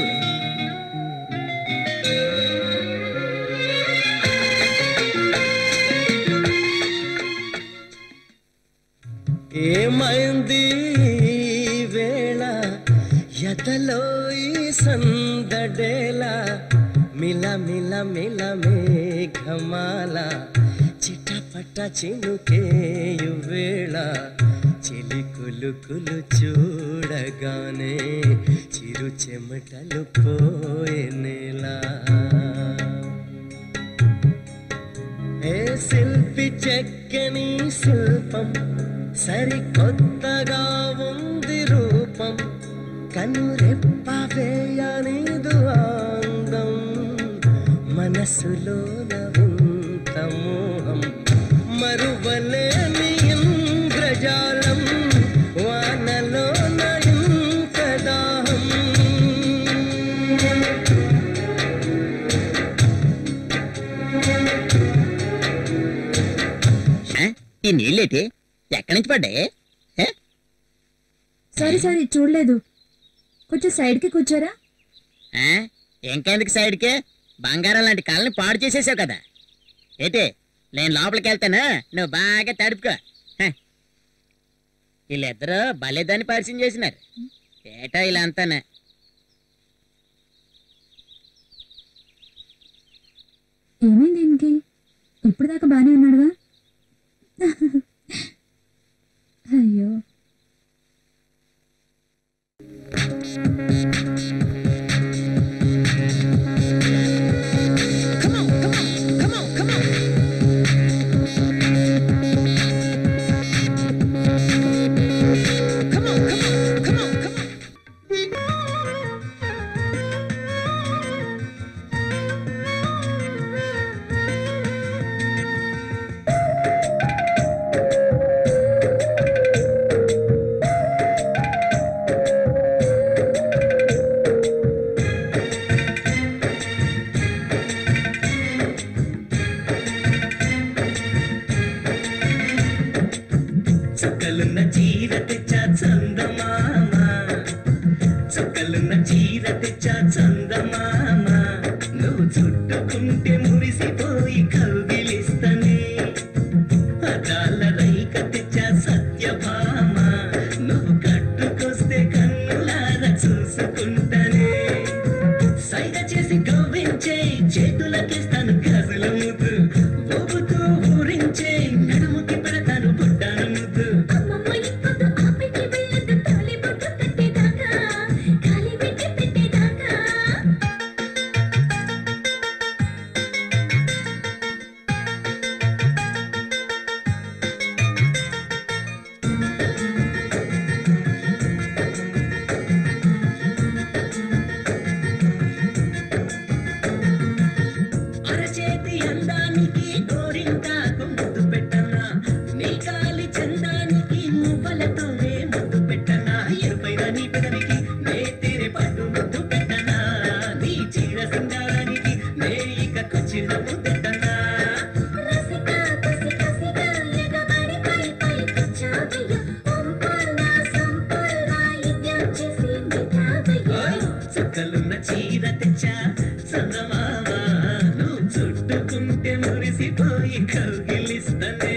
ఏమైంది ఈ వేళ ఎదలో ఈ సందడేలా మిల మిల మిల మేఘమాల చిటపట చినుకేయు వేళ చిలి కులుకులు చూడగానే చిరు చెమటలు పోయేనేలా శిల్పి చెక్కని శిల్పం సరికొత్తగా ఉంది రూపం కనురెప్ప వేయనిదు అందం మనసులో వింత మోహం మరువలేని ఇంద్రజాలం వానలో ఇంత దాహం ఈ నీళ్ళేటి ఎక్కడి నుంచి పడ్డాయి సారీ సారీ చూడలేదు కొంచెం సైడ్కి కూర్చోరా ఇంకెందుకు సైడ్కి బంగారం లాంటి కళ్ళని పాడు చేసేసావు కదా ఏంటి నేను లోపలికి వెళ్తాను నువ్వు బాగా తడుపుకో హ. వీళ్ళిద్దరూ భలేదాన్ని పరిచయం చేసినారు ఏటో ఇలా అంతానే ఏమైంది ఇంకి ఇప్పుడు దాకా బానే ఉన్నాడుగా అయ్యో చుక్కలున్న చీర తెచ్చా చందమామ చుక్కలున్న చీర తెచ్చా చందమామ నువ్వు చుట్టుకుంటే మురిసిపోయి కౌగిలిస్తనే అదాల రైక తెచ్చా సత్యభామ నువ్వు కట్టుకొస్తే కన్నులార చూసుకుంటనే సైగ చేసి గవ్వించే చేతులకిస్తాను గజల ముద్దు ఊపుతూ ఊరించే నడుముకి పెడతాను బుడ్డాను ముద్దు అరచేతి అందానికి గోరింటాకు ముద్దు పెట్టనా నీ కాలి చందానికి మువ్వలతోనే ముద్దు పెట్టనా ఎరుపైన నీ పెదవికి నే తీరే పట్టు ముద్దు పెట్టనా నీ చీర సింగారానికి నే ఇక కుచిన్న ముద్దెట్టనా చుక్కలున్న చీర తెచ్చా చందమామ నువ్వు చుట్టుకుంటే మురిసిపోయి కౌగిలిస్తనే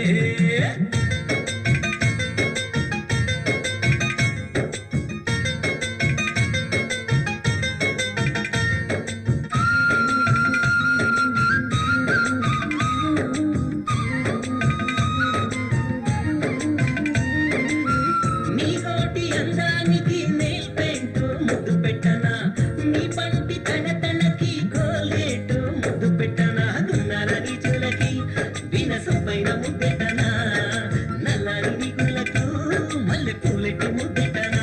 నీ కోటి అందానికి నెయిల్ పెయింట్ ముద్దు పెట్టనా నీ పంటి తన తనకి కోలేటు ముద్దు పెట్టనా గున్నారని చెలకి వినసు పైన ముద్దెట్టనా నల్లని నిగులకు మల్లె పూలెట్టు ముద్దెట్టనా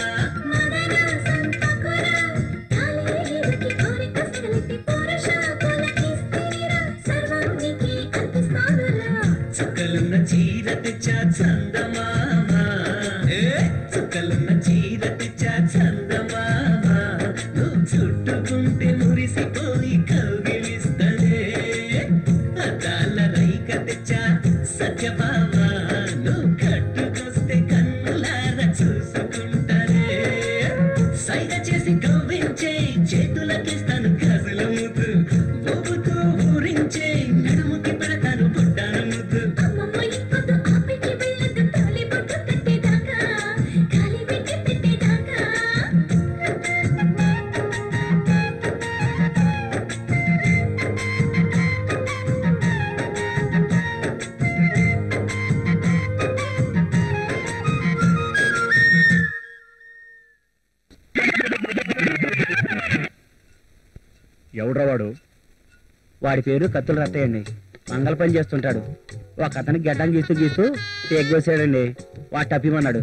చుక్కలున్న చీర తెచ్చా చందమామ ఏ, చుక్కలున్న చీర తెచ్చా చందమామ నువ్వు చుట్టుకుంటే మురిసిపోయి కౌగిలిస్తనే అద్దాల రైక తెచ్చా సత్యభామ నువ్వు కట్టుకొస్తే కన్నులార చూసుకుంటానే సైగ చేసి కవ్వించే చేతులకిస్తాను గజల ముద్దు ఊపుతూ ఊరించే నడుముకి పెడతాను బుడ్డాను ముద్దు ఎవడ్రా వాడు వాడి పేరు కత్తుల రత్తయ్య అండి మంగళ పని చేస్తుంటాడు ఒక అతనికి గడ్డం గీస్తూ గీస్తూ టేక్ వేసాడండి వాడు తప్పిమన్నాడు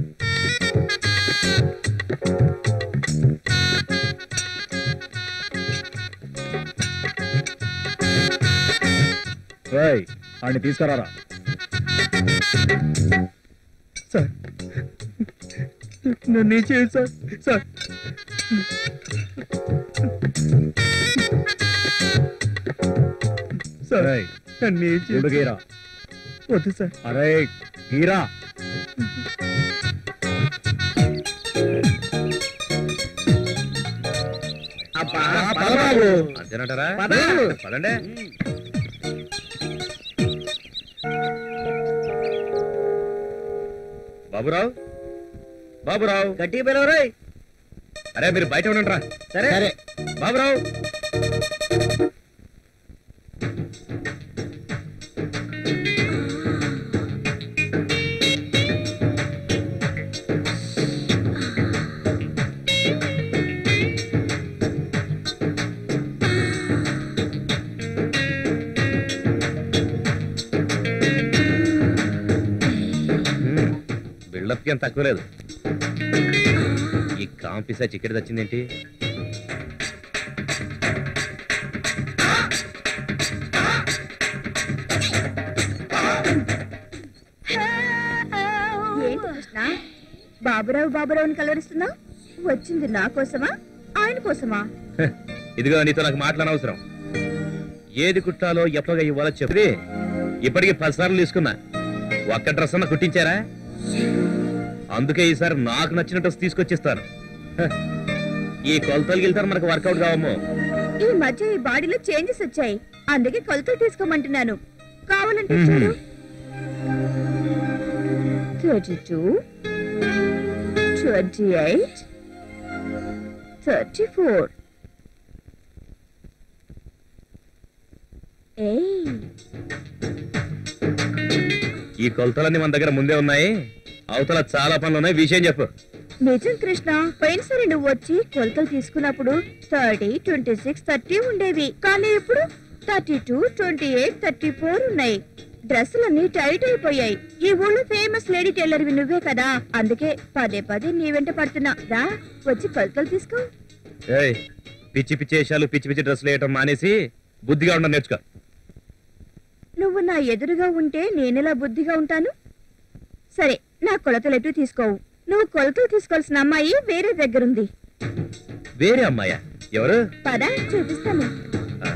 రేయ్ వాడిని తీసుకురారా సార్ నన్ను ఏం చేయండి సార్ సార్ సార్ రేయ్, నన్ను ఏం గుండు చేయండి గీరా వద్దు సార్ అరే గీరా అబ్బా బాబు అంతేనంటారా పద. పదండి బాబురావు బాబురావు గట్టి పిలవరు అరే మీరు బయట ఉండండిరా సరే సరే బాబురావు బిల్డప్కి ఏం తక్కువ లేదు ఈ కాంపిసా చికెట్ తెచ్చిందేంటి ఏంటి కృష్ణ బాబురావు బాబురావుని కలవరిస్తున్నావు వచ్చింది నా కోసమా ఆయన కోసమా హ, ఇదిగో నీతో నాకు మాట్లాడనవసరం ఏది కుట్టాలో ఎప్పగా ఇవ్వాలో చెప్పి ఇప్పటికి పదిసార్లు తీసుకున్నా ఒక్క డ్రెస్ అన్న కుట్టించారా అందుకే ఈసారి నాకు నచ్చిన డ్రెస్ తీసుకొచ్చిస్తాను హ, ఈ కొలతలు గిల్తారు మనకు వర్కౌట్ కావమ్మో ఈ మధ్య ఈ బాడీలో చేంజెస్ వచ్చాయి అందుకే కొలతలు తీసుకోమంటున్నాను కావాలంటే చూడు thirty two twenty eight thirty four ఏయ్ ఈ కొలతలన్నీ మన దగ్గర ముందే ఉన్నాయి అవతల చాలా పనులు ఉన్నాయి విషయం చెప్పు నిజం కృష్ణ పోయినసారి నువ్వు వచ్చి కొలతలు తీసుకున్నప్పుడు థర్టీ ట్వంటీ సిక్స్ థర్టీ ఉండేవి కానీ ఇప్పుడు thirty two twenty eight thirty four ఉన్నాయి డ్రెస్సులన్నీ టైట్ అయిపోయాయి ఈ ఊళ్ళో ఫేమస్ లేడీ టైలర్వి నువ్వే కదా అందుకే పదే పదే నీ వెంట పడుతున్నా రా వచ్చి కొలతలు తీసుకో ఏయ్ పిచ్చి పిచ్చి వేషాలు పిచ్చి పిచ్చి డ్రెస్సులు వేయటం మానేసి బుద్ధిగా ఉండడం నేర్చుకో నువ్వు నా ఎదురుగా ఉంటే నేనెలా బుద్ధిగా ఉంటాను సరే నా కొలతలు ఎటు తీసుకోవు నువ్వు కొలతలు తీసుకోవాల్సిన అమ్మాయి వేరే దగ్గరుంది వేరే అమ్మాయా ఎవరు పద చూపిస్తాను ఆ,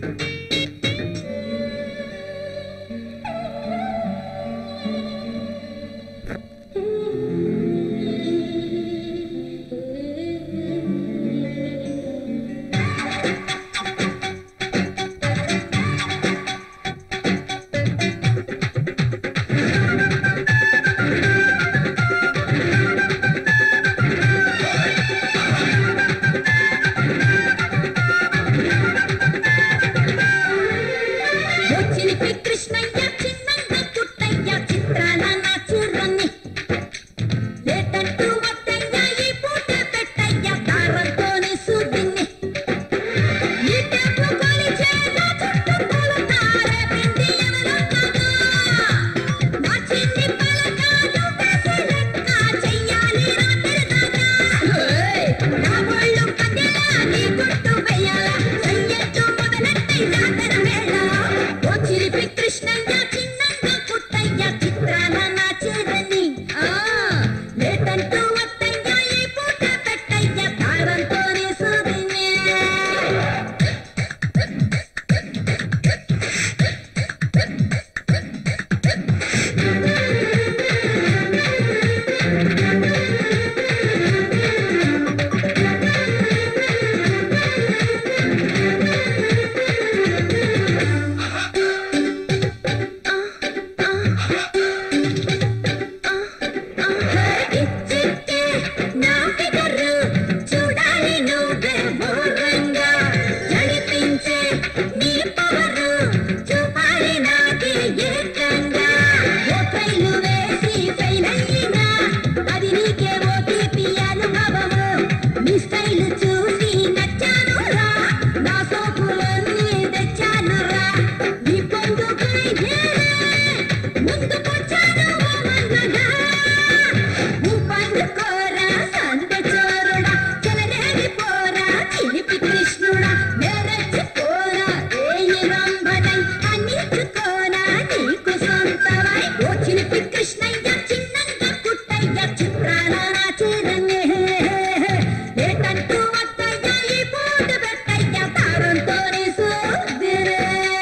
చిలిపి కృష్ణయ్య చిన్నంగ పుట్టయ్య చిత్రాల నా చూర్రన్ని లేటంటూ వద్దయ్య ఈ పూట పెట్టయ్య దారంతోనే సూదిన్ని ఈ టేపు కొలిచే నా చుట్టూ కొలతారే పిండి ఎవరన్నగా నా చిన్ని పలక నువ్వేసి లెక్క చెయ్యాలి రాత్రి దాకా నా ఒళ్ళు కదలా నీ గుట్టు వెయ్యాలా చెయ్యొచ్చు మొదలెట్టి జాతర వేళ ఓ చిలిపి కృష్ణయ్య చిన్నంగా పుట్టయ్య చిత్రాల నా చేరని ఆ లేటంటూ వద్దయ్య ఈ పూట పెట్టయ్య దారంతోనే సూదినే ఇచ్చితే నా ఫిగరు చూడాలి నువ్వే మోరంగా నడిపించే నీ పవరు చూపాలి నాకే ఏకంగా ఓ ట్రైలు వేసి ఫెయిల్ అయినా అది నీకే ఓ తీపి అనుభవము నీ స్టైల్ చూసి నచ్చాను రా నా సోపులన్నీ తెచ్చాను రా నీ పొందుకై చెయ్యి రంభనై అన్నించుకోనా నీకు సొంతమై ఓ చిలిపి కృష్ణయ్య చిన్నంగా కుట్టయ్య చిత్రాల నాచిరనే ఏటంటూ వద్దయ్య ఈ పూట పెట్టయ్య తారంతో సోదిరే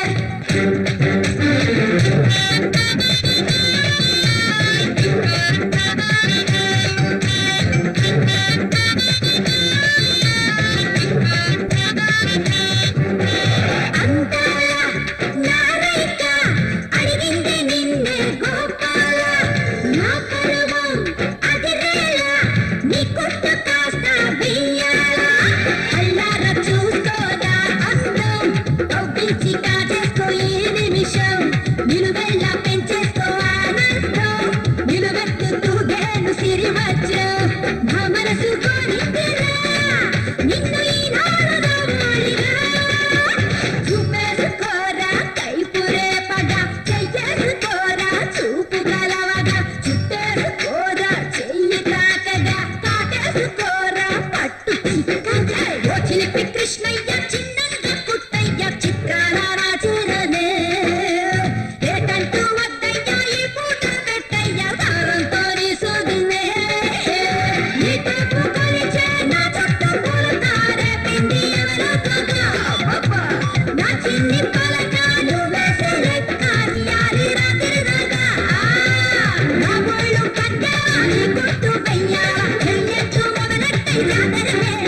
నారైక అడిగింది నిన్నే గోపాల నా పరువం అదిరేలా నీ కొట్ట కాస్త వెయ్యాల అల్లార చూసుకోదా అందం కవ్వించి కాజేసుకో ఈ నిమిషం నిలువెల్లా పెంచేసుకో ఆనందం నిలువెత్తుతూ దేను సిరి వజ్రం నా మనసు కోరిందిరా నిన్ను ఈనాడు నాడిగా చూపేసుకోరా కైపురే పగ చెయ్యేసుకోరా చూపు గలవగా చుట్టేసుకోరా చెయ్యి తాకగా కాటేసుకోరా పట్టు చిక్కగా ఓ చిలిపి కృష్ణయ్య చిన్నంగా కుట్టయ్య చిత్రాల రాజురనే ఏటంటూ వద్దయ్య ఈ పూట పెట్టయ్య దారంతో సోదినే నీ తప్పు కొలిచే నా చుట్టూ పూలతారే పిండి ఎవరో కదా నా చిన్ని పలక నువ్వేసే లెక్క యారి రాత్రి రాగా నా ఒళ్ళు కట్టా నీ గుట్టు వెయ్యాల చెయ్యొచ్చు మొదలెట్టే జాతర వేళ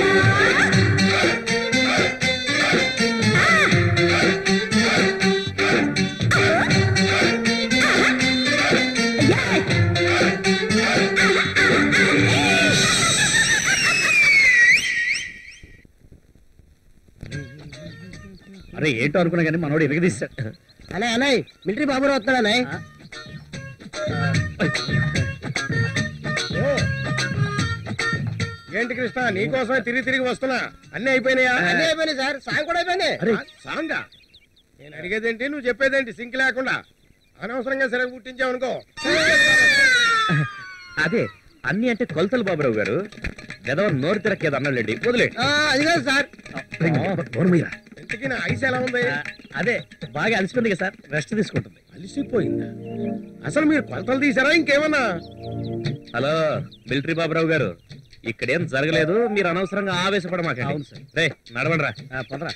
అరే ఏంటో అనుకున్నా కానీ మనోడు ఎరగదీస్తాడు అనే అన్నయ్య మిలిటరీ బాబు వస్తాడు అన్నయ్య ఏంటి కృష్ణ నీకోసమే తిరిగి తిరిగి వస్తున్నా అన్ని అయిపోయినాయా అన్నీ అయిపోయినాయి సార్ సాయం కూడా అయిపోయింది ఆ, సాంగా నేను అడిగేదేంటి నువ్వు చెప్పేదేంటి సింక్ లేకుండా అనవసరంగా సరే పుట్టించావు అనుకో అదే అన్ని అంటే కొలతలు బాబురావు గారు గదవ నోరు తిరక్కేది అన్నాళ్ళండి వదిలే ఆ, అది కాదు సార్ ఇంతకీ నా ఐస్ ఎలా ఉంది అదే బాగా అలసిపోయింది కదా సార్ రెస్ట్ తీసుకుంటుంది అలిసిపోయిందా అసలు మీరు కొలతలు తీసారా ఇంకేమన్నా హలో మిలిటరీ బాబురావు గారు ఇక్కడేం జరగలేదు మీరు అనవసరంగా ఆవేశపడమాకండి అవును సార్ రే నడవండ్రా పొందరా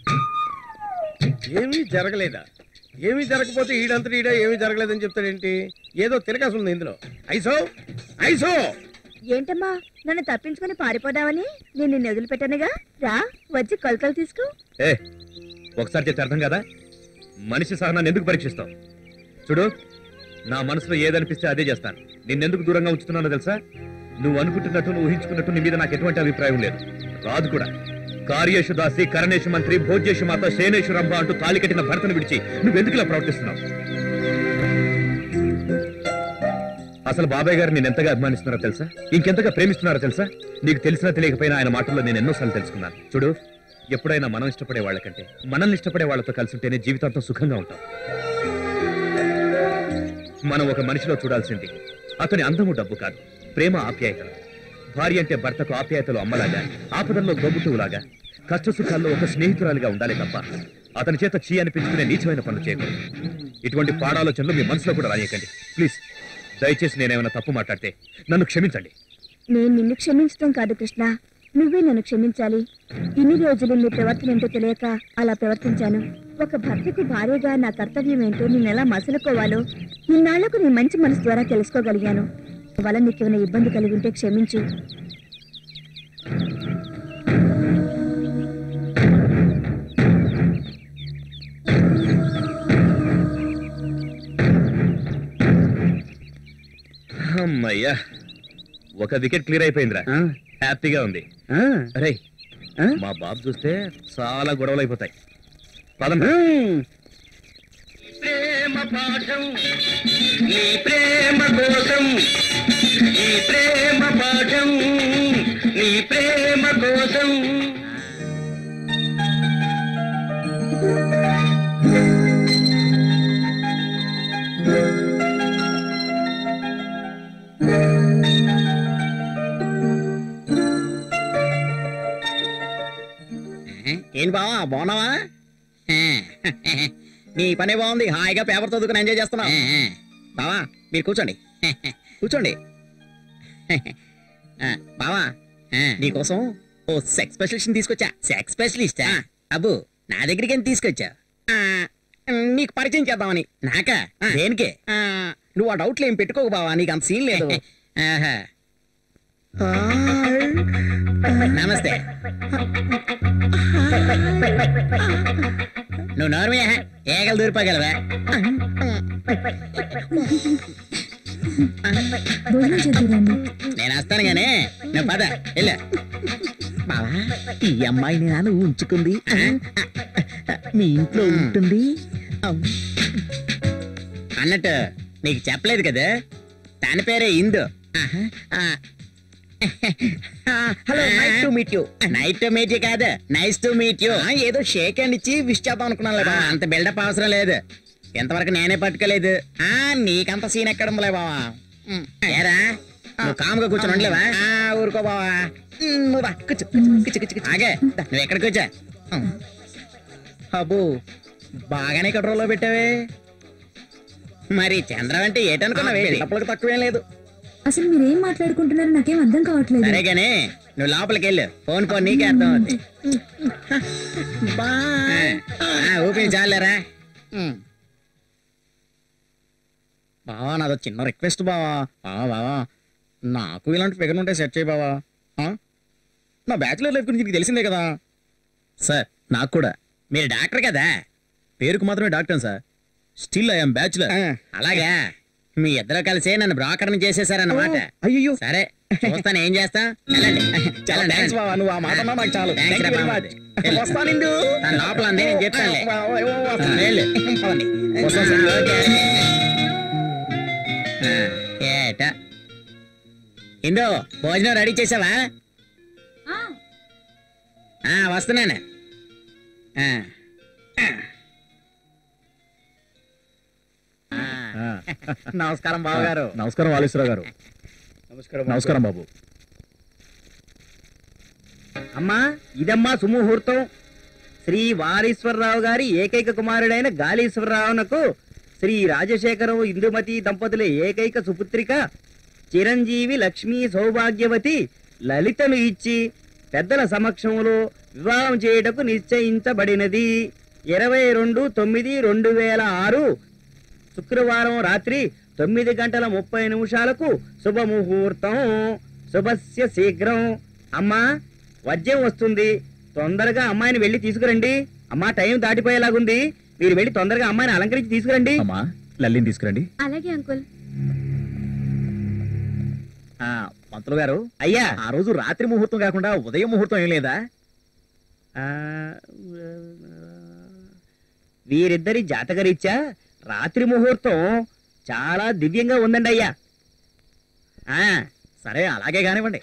ఏమీ జరగలేదా ఏమీ జరగకపోతే ఈడంతటి ఈడ ఏమీ జరగలేదని చెప్తాడేంటి ఏదో తిరగాసి ఉంది ఇందులో ఐసో ఐసో ఏంటమ్మా నన్ను తప్పించుకొని పారిపోదామని నేను నిన్ను వదిలిపెట్టానుగా రా వచ్చి కొలతలు తీసుకో ఏ ఒకసారి చెప్తే అర్థం కదా మనిషి సహనాన్ని ఎందుకు పరీక్షిస్తావు చూడు నా మనసులో ఏదనిపిస్తే అదే చేస్తాను నిన్నెందుకు దూరంగా ఉంచుతున్నానో తెలుసా నువ్వు అనుకుంటున్నట్టు నువ్వు ఊహించుకున్నట్టు నీ మీద నాకు ఎటువంటి అభిప్రాయం లేదు రాదు కూడా కార్యేషు దాసి కరణేషు మంత్రి భోజ్యేషు మాత శేనేషు రంభ అంటూ తాళి కట్టిన భర్తను విడిచి నువ్వెందుకు ఇలా ప్రవర్తిస్తున్నావు అసలు బాబాయ్ గారు నేను ఎంతగా అభిమానిస్తున్నారో తెలుసా ఇంకెంతగా ప్రేమిస్తున్నారో తెలుసా నీకు తెలిసినా తెలియకపోయినా ఆయన మాటల్లో నేను ఎన్నోసార్లు తెలుసుకున్నాను చూడు ఎప్పుడైనా మనం ఇష్టపడే వాళ్ళకంటే మనల్ని ఇష్టపడే వాళ్ళతో కలిసి ఉంటేనే జీవితాంతం సుఖంగా ఉంటాం మనం ఒక మనిషిలో చూడాల్సింది అతని అందము డబ్బు కాదు ప్రేమ ఆప్యాయతలు భార్య అంటే భర్తకు ఆప్యాయతలు అమ్మలాగా ఆపదల్లో గొబ్బుటువులాగా కష్ట సుఖాల్లో ఒక స్నేహితురాలిగా ఉండాలి తప్ప అతని చేత చీ అనిపించుకునే నీచమైన పనులు చేయకూడదు ఇటువంటి పాడాలోచనలు మీ మనసులో కూడా రానియకండి ప్లీజ్ దయచేసి నేనేమైనా తప్పు మాట్లాడితే నన్ను క్షమించండి నేను నిన్ను క్షమించడం కాదు కృష్ణ నువ్వే నన్ను క్షమించాలి ఇన్ని రోజులు నీ ప్రవర్తన ఏంటో తెలియక అలా ప్రవర్తించాను ఒక భర్తకు భార్యగా నా కర్తవ్యం ఏంటో నేను ఎలా మసలుకోవాలో ఇన్నాళ్లకు నీ మంచి మనసు ద్వారా తెలుసుకోగలిగాను వల్ల నీకేమైనా ఇబ్బంది కలిగి ఉంటే క్షమించు అమ్మయ్యా ఒక వికెట్ క్లియర్ అయిపోయిందిరా హ్యాపీగా ఉంది అరే మా బాబు చూస్తే చాలా గొడవలు అయిపోతాయి పదండి ప్రేమ పాఠం నీ ప్రేమ కోసం నీ ప్రేమ పాఠం నీ ప్రేమ కోసం ఏంటి బావా బాగున్నావా నీ పనే బాగుంది హాయిగా పేపర్ చదువుకుని ఎంజాయ్ చేస్తున్నావు బావా మీరు కూర్చోండి కూర్చోండి ఆ, బావా నీకోసం ఓ సెక్స్ స్పెషలిస్ట్ తీసుకొచ్చా సెక్స్ స్పెషలిస్టా అబ్బు నా దగ్గరికి ఎందుకు తీసుకొచ్చా ఆ, నీకు పరిచయం చేద్దామని నాకా దేనికి ఆ, నువ్వు ఆ డౌట్లు ఏం పెట్టుకోకు బావా నీకు అంత సీన్ లేదు ఆహా. నమస్తే నువ్వు నోర్మే ఏగలు దూరిపోగలవా భోజనం చేద్దురండి నేను వస్తాను గానీ నువ్వు పద వెళ్ళు బావా ఈ అమ్మాయిని నాన్న ఉంచుకుంది ఆ, మీ ఇంట్లో ఉంటుంది అన్నట్టు నీకు చెప్పలేదు కదా తన పేరే ఇందు ఆహా, ఆ. Hello night to meet you night to meet you కాదు నైస్ టు మీట్ యూ ఏదో షేక్ హ్యాండ్ ఇచ్చి విష్ చేద్దాం అనుకున్నాను లేదా అంత బిల్డప్ అవసరం లేదు ఎంతవరకు నేనే పట్టుకోలేదు ఆ నీకంత సీన్ ఎక్కడ లే బావా ఉమ్, ఏరా నువ్వు కామ్గా కూర్చొని ఉండలేవా ఆ, ఊరుకో బావా ఉమ్, నువ్వు రా, కూర్చో కూర్చో కూర్చో కూర్చో. ఆగే దా, నువ్వు ఎక్కడికి వచ్చా ఉమ్. అబ్బో బాగానే కంట్రోల్లో పెట్టావే మరి చంద్రం అంటే ఏటనుకున్నావే బిల్డప్లకు తక్కువేం లేదు అసలు మీరేం మాట్లాడుకుంటున్నారో నాకేం అర్థం కావట్లేదు సరే గానీ నువ్వు లోపలికి వెళ్ళు ఫోన్ ఫోన్ నీకే అర్థం అవుద్ది ఆ, ఊపిరి చాలేరా బావా నాదో చిన్న రిక్వెస్ట్ బావా బావా బావా నాకు ఇలాంటి ఫిగర్ ఉంటే సెట్ చేయి బావా ఆ? నా బ్యాచులర్ లైఫ్ గురించి నీకు తెలిసిందే కదా సార్ నాకు కూడా మీరు డాక్టర్ కదా పేరుకు మాత్రమే doctor sir still I'm bachelor అలాగా మీ ఇద్దరు కలిసే నన్ను బ్రోకర్ని చేసేసారన్నమాట అయ్యో సరే చూస్తాను ఏం చేస్తా వెళ్ళండి చాలా థ్యాంక్స్ బావా నువ్వు ఆ మాట అన్నా నాకు చాలు వస్తాను లోపల ఉంది నేను చెప్తానులే వెళ్ళు. పదండి. వస్తాను సార్. ఓకే. ఆ, ఏట ఇందో భోజనం రెడీ చేసావా ఆ, వస్తున్నాను ఆ. నమస్కారం బావగారు నమస్కారం వాలేశ్వరరావు గారు నమస్కారం నమస్కారం బాబు అమ్మా ఇదమ్మా సుముహూర్తం శ్రీ వారీశ్వరరావు గారి ఏకైక కుమారుడైన గాలీశ్వరరావునకు శ్రీ రాజశేఖరం ఇందుమతి దంపతుల ఏకైక సుపుత్రిక చిరంజీవి లక్ష్మీ సౌభాగ్యవతి లలితను ఇచ్చి పెద్దల సమక్షంలో వివాహం చేయుటకు నిశ్చయించబడినది ఇరవై రెండు తొమ్మిది రెండు వేల ఆరు శుక్రవారం రాత్రి తొమ్మిది గంటల ముప్పై నిమిషాలకు శుభముహూర్తం శుభస్య శీఘ్రం అమ్మా వద్యం వస్తుంది తొందరగా అమ్మాయిని వెళ్ళి తీసుకురండి అమ్మా టైం దాటిపోయేలాగుంది మీరు వెళ్ళి తొందరగా అమ్మాయిని అలంకరించి తీసుకురండి అమ్మా లల్లిని తీసుకురండి అలాగే అంకుల్ ఆ, పంతులు గారు అయ్యా ఆ రోజు రాత్రి ముహూర్తం కాకుండా ఉదయం ముహూర్తం ఏం లేదా ఆ, వీరిద్దరి జాతకరీత్యా రాత్రి ముహూర్తం చాలా దివ్యంగా ఉందండి అయ్యా ఆ, సరే అలాగే కానివ్వండి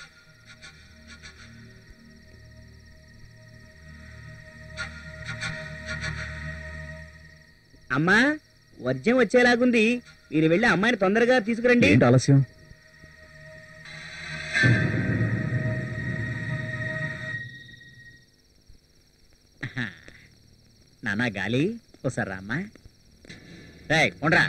అమ్మా వర్జం వచ్చేలాగుంది మీరు వెళ్ళి అమ్మాయిని తొందరగా తీసుకురండి ఏంటి ఆలస్యం నానా గాలి ఒకసారి రా అమ్మా రేయ్ ఉండరా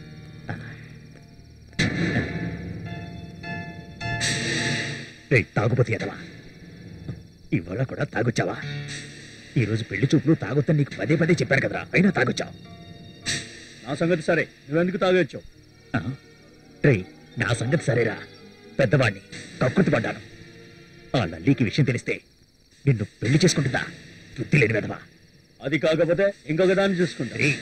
రేయ్, తాగుబోతు ఎదవా ఇవాళ కూడా తాగొచ్చావా ఈ రోజు పెళ్లి చూపులు తాగొద్దని నీకు పదే పదే చెప్పారు కదరా అయినా తాగొచ్చావు నా సంగతి సరే నువ్వెందుకు తాగొచ్చావు రే నా సంగతి సరేరా పెద్దవాణ్ణి కక్కుర్తి పడ్డాను ఆ లల్లికి విషయం తెలిస్తే నిన్ను పెళ్లి చేసుకుంటుందా బుద్ధి లేని వెదవా అది కాకపోతే ఇంకొక దాన్ని చూసుకుంటా రేయ్,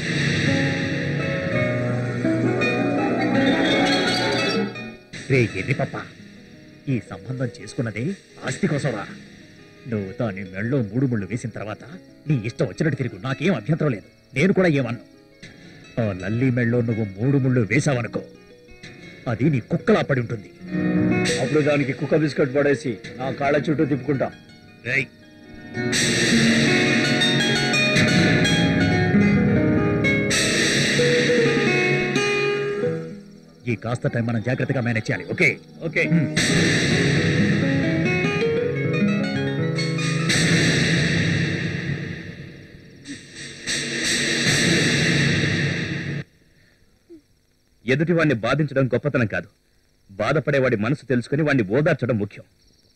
రే ఎర్రి పప్ప ఈ సంబంధం చేసుకున్నదే ఆస్తి కోసంరా నువ్వు దాని మెళ్ళో మూడు ముళ్ళు వేసిన తర్వాత నీ ఇష్టం వచ్చినట్టు తిరుగు నాకేం అభ్యంతరం లేదు నేను కూడా ఏమన్ను ఆ లల్లి మెళ్ళో నువ్వు మూడు ముళ్ళు వేసావనుకో అది నీ కుక్కలా పడి ఉంటుంది అప్పుడు దానికి కుక్క బిస్కెట్ పడేసి నా కాళ్ళ చుట్టూ తిప్పుకుంటా రేయ్ ఈ కాస్త టైం మనం జాగ్రత్తగా మేనేజ్ చేయాలి ఓకే ఓకే ఎదుటివాణ్ణి బాధించడం గొప్పతనం కాదు బాధపడేవాడి మనసు తెలుసుకుని వాణ్ణి ఓదార్చడం ముఖ్యం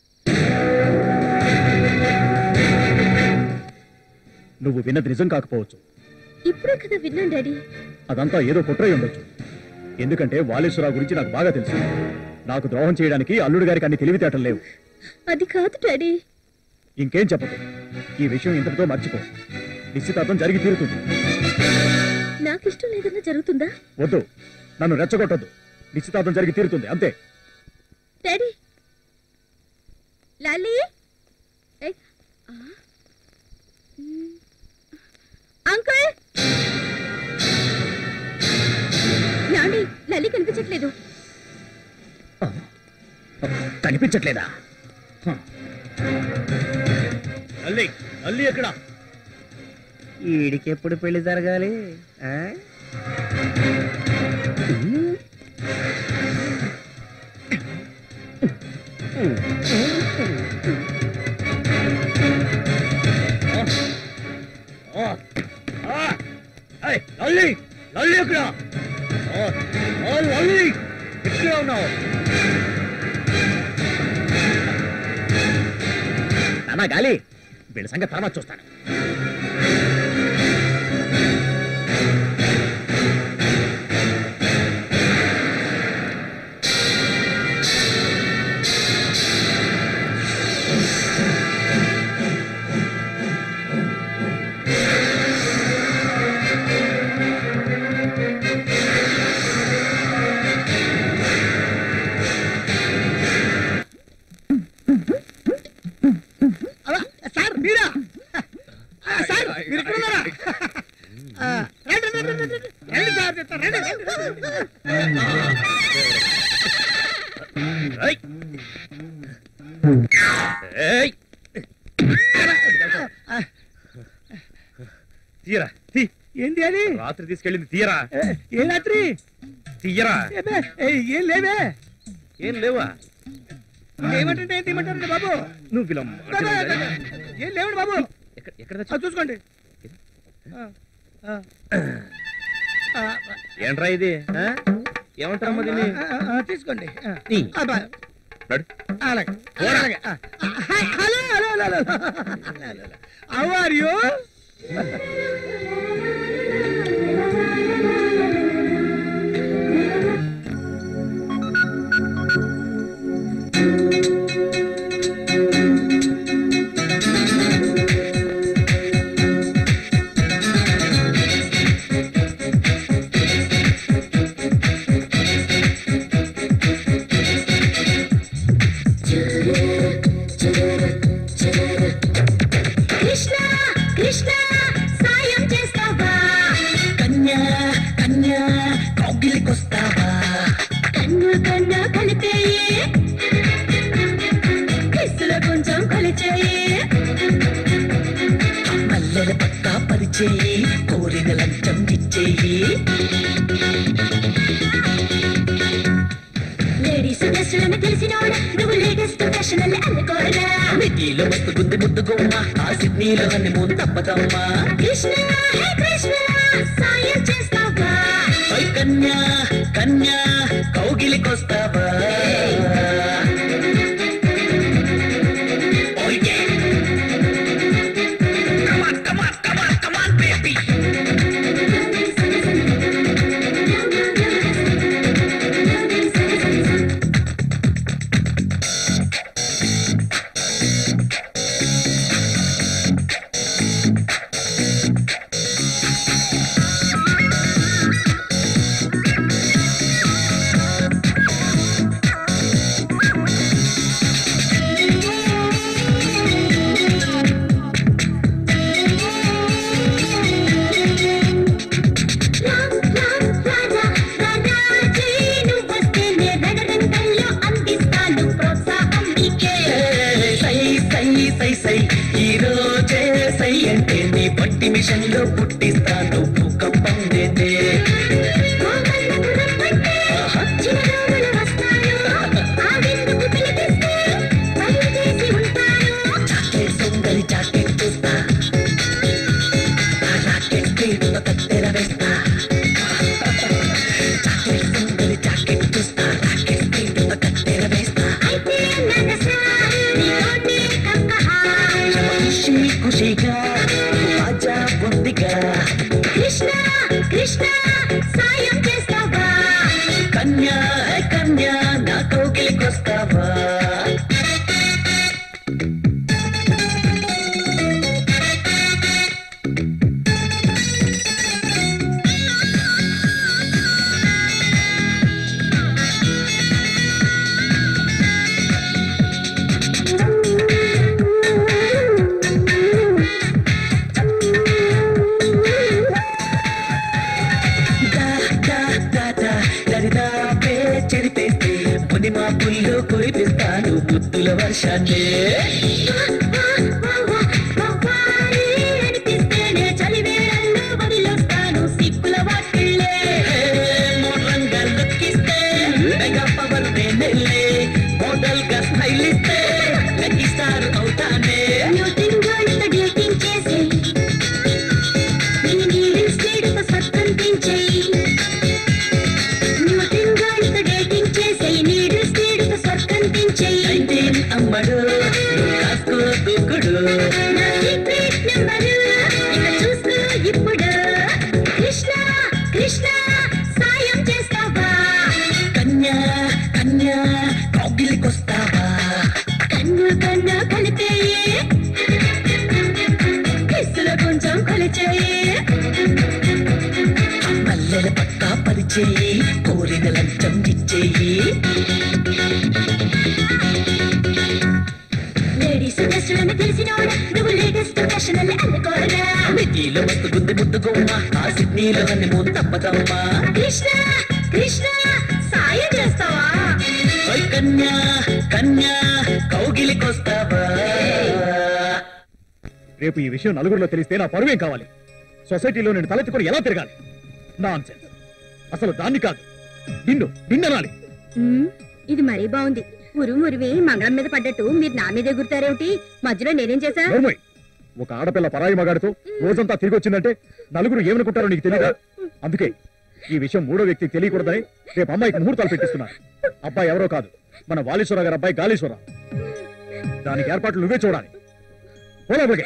నువ్వు విన్నది నిజం కాకపోవచ్చు ఇప్పుడే కదా విన్నాను డాడీ అదంతా ఏదో కుట్రై ఉండొచ్చు ఎందుకంటే వాలేశ్వరరావు గురించి నాకు బాగా తెలుసు నాకు ద్రోహం చేయడానికి అల్లుడు గారికి అన్ని తెలివితేటలు లేవు అది కాదు డాడీ ఇంకేం చెప్పదు ఈ విషయం ఇంతటితో మర్చిపో నిశ్చితార్థం జరిగి తీరుతుంది నాకు ఇష్టం లేదన్నా జరుగుతుందా వద్దు నన్ను రెచ్చగొట్టొద్దు నిశ్చితార్థం జరిగి తీరుతుంది అంతే డాడీ లాలీ ఏయ్, ఆ. మ్. అంకుల్ యాండి లలి కనిపించట్లేదు కనిపించట్లేదా అల్లి అల్లి ఎక్కడ వీడికి ఎప్పుడు పెళ్లి జరగాలి ఆ? ఆ, ఆ, ఏయ్, లల్లి లల్లి ఎక్కడ ఆ, ఆ, లల్లి ఎక్కడ ఉన్నావు నానా గాలి వీళ్ళ సంగతి తర్వాత చూస్తాను అలా, సార్ మీరా ఆ, సార్ మీరు ఇక్కడ ఉన్నారా ఆ, రండి, రండి, రండి, రండి. రండి సార్ చెప్తా, రండి, రండి, రండి. ఏయ్! ఏయ్! తీయరా తీ ఏంటి అది రాత్రి తీసుకెళ్ళింది తీయరా ఏ, ఏ రాత్రి తీయరా ఏబే, ఏ, ఏం లేవే ఏం లేవా ఏమంటే ఏం తీయమంటారండి బాబు నువ్వు ఇలా దా, దా, దా, దా. ఏం లేవండి బాబు ఎక్కడ ఎక్కడ ఆ, చూసుకోండి ఆ, ఆ. ఆ, ఏంట్రా ఇది ఆ? ఏమంటారమ్మా దీన్ని ఆ, ఆ, ఆ, తీసుకోండి ఆ. ఈ. ఆ, బా. నడు. అలాగే అలాగే ఆ. ఆ, hi, hello hello hello hello how are you Krishna Krishna సాయం చేస్తావా కన్యా కన్యా కౌగిలికొస్తావా కన్ను కన్ను కలిపేయి కిస్సులో కొంచెం కొలిచేయి మల్లెల పక్కా పరిచేయి కోరిన లంచం ఇచ్చేయి లేడీస్ డ్రెస్సులను తెలిసినోడ నువ్వు లేటెస్ట్ ఫ్యాషన్ అల్లి అందుకోరా సిటీలో మస్తు గుంది ముద్దుకోమ్మ ఆ సిడ్నీలో అన్ని ముందు తప్పదమ్మా కృష్ణ హే కృష్ణ సాయం చేస్తావా ఓయ్ కన్యా కన్యా కౌగిలికొస్తావా ఓయ్ yeah. Come on, come on, come on, come on, baby. Ram Ram రాజా రాజీ నువ్వు వస్తేనే రణరంగంలో అందిస్తాను ప్రోత్సాహం నీకే సై సై సై సై ఈ రోజే సై అంటే నీ పట్టి మిషన్ లో పుట్టిస్తాను భూకంపం నేనే గోకర్ణకు రమ్మంటే చిరునవ్వులు వస్తాను ఆ విందుకు పిలిపిస్తే బయలుదేసి ఉంటాను చాక్లెట్ సుందరి చాక్లెట్ చూస్తా ఆ రాకెట్ స్పీడ్ తో కత్తెర వేస్తా చాక్లెట్ సుందరి కృష్ణ సాయం చేస్తావా కన్యా హే కన్యా నా కౌగిలికొస్తావా దా దా దా దా దరిదాపే చెరిపేస్తే ముని మా పుల్లు కురిపిస్తాను ముద్దుల వర్షాన్ని అనిపిస్తేనే చలివేళల్లో వదిలొస్తాను సిక్కుల వాటిల్లే మోడ్రంగా లుక్కిస్తే మెగా పవర్ నేనెళ్ళే మోడల్ గా స్టైల్ ఇస్తే లక్కీ స్టార్ అవుతానే న్యూటింగ్ గర్ల్స్ డేటింగ్ చేసే నీ నీడిల్ స్పీడ్ తో సత్కంపించేయి న్యూటింగ్ గర్ల్స్ డేటింగ్ చేసే నీడిల్ స్పీడ్ తో సత్కంపించేయి నైన్టీన్ అమ్మడు నువ్వు కాసుకో దూకుడు నా సీక్రెట్ నెంబరు ఇక చూసుకో ఇప్పుడు కృష్ణ కృష్ణ సాయం చేస్తావా కన్యా కన్యా కౌగిలికొస్తావా కన్ను కన్ను కలిపేయి కిస్సులో కొంచెం కొలిచేయి మల్లెల పక్కా పరిచేయి కోరిన లంచం ఇచ్చేయి లేడీస్ డ్రెస్సులను తెలిసినోడ నువ్వు లేటెస్ట్ ఫ్యాషన్ అనుకోరగా మిటీలో మస్తు గుద్ది ముద్దు గుమ్మ ఆ సిడ్నీలో హనీమూన్ తప్పదమ్మా కృష్ణ కృష్ణ సాయం చేస్తావా ఓయ్ కన్యా కన్యా కౌగిలికొస్తావా రేపు ఈ విషయం నలుగురిలో తెలిస్తే నా పరువేం కావాలి సొసైటీలో నేను తలెత్తుకొని ఎలా తిరగాలి నా అసలు దాన్ని కాదు నిన్ను నిన్ననాలి మ్మ్, ఇది మరీ బాగుంది ఉరుము ఉరివి మంగళం మీద పడ్డట్టు మీరు నా మీద ఎగురుతారేమిటి మధ్యలో నేనేం చేశా నోర్మోయ్ ఒక ఆడపిల్ల పరాయి మగాడితో రోజంతా తిరిగి వచ్చిందంటే నలుగురు ఏమనుకుంటారో నీకు తెలియదా అందుకే ఈ విషయం మూడో వ్యక్తికి తెలియకూడదని రేపు అమ్మాయికి ముహూర్తాలు పెట్టిస్తున్నారు అబ్బాయి ఎవరో కాదు మన వాలీశ్వర గారి అబ్బాయి గాలీశ్వర దానికి ఏర్పాట్లు నువ్వే చూడాలి పోలోపలికి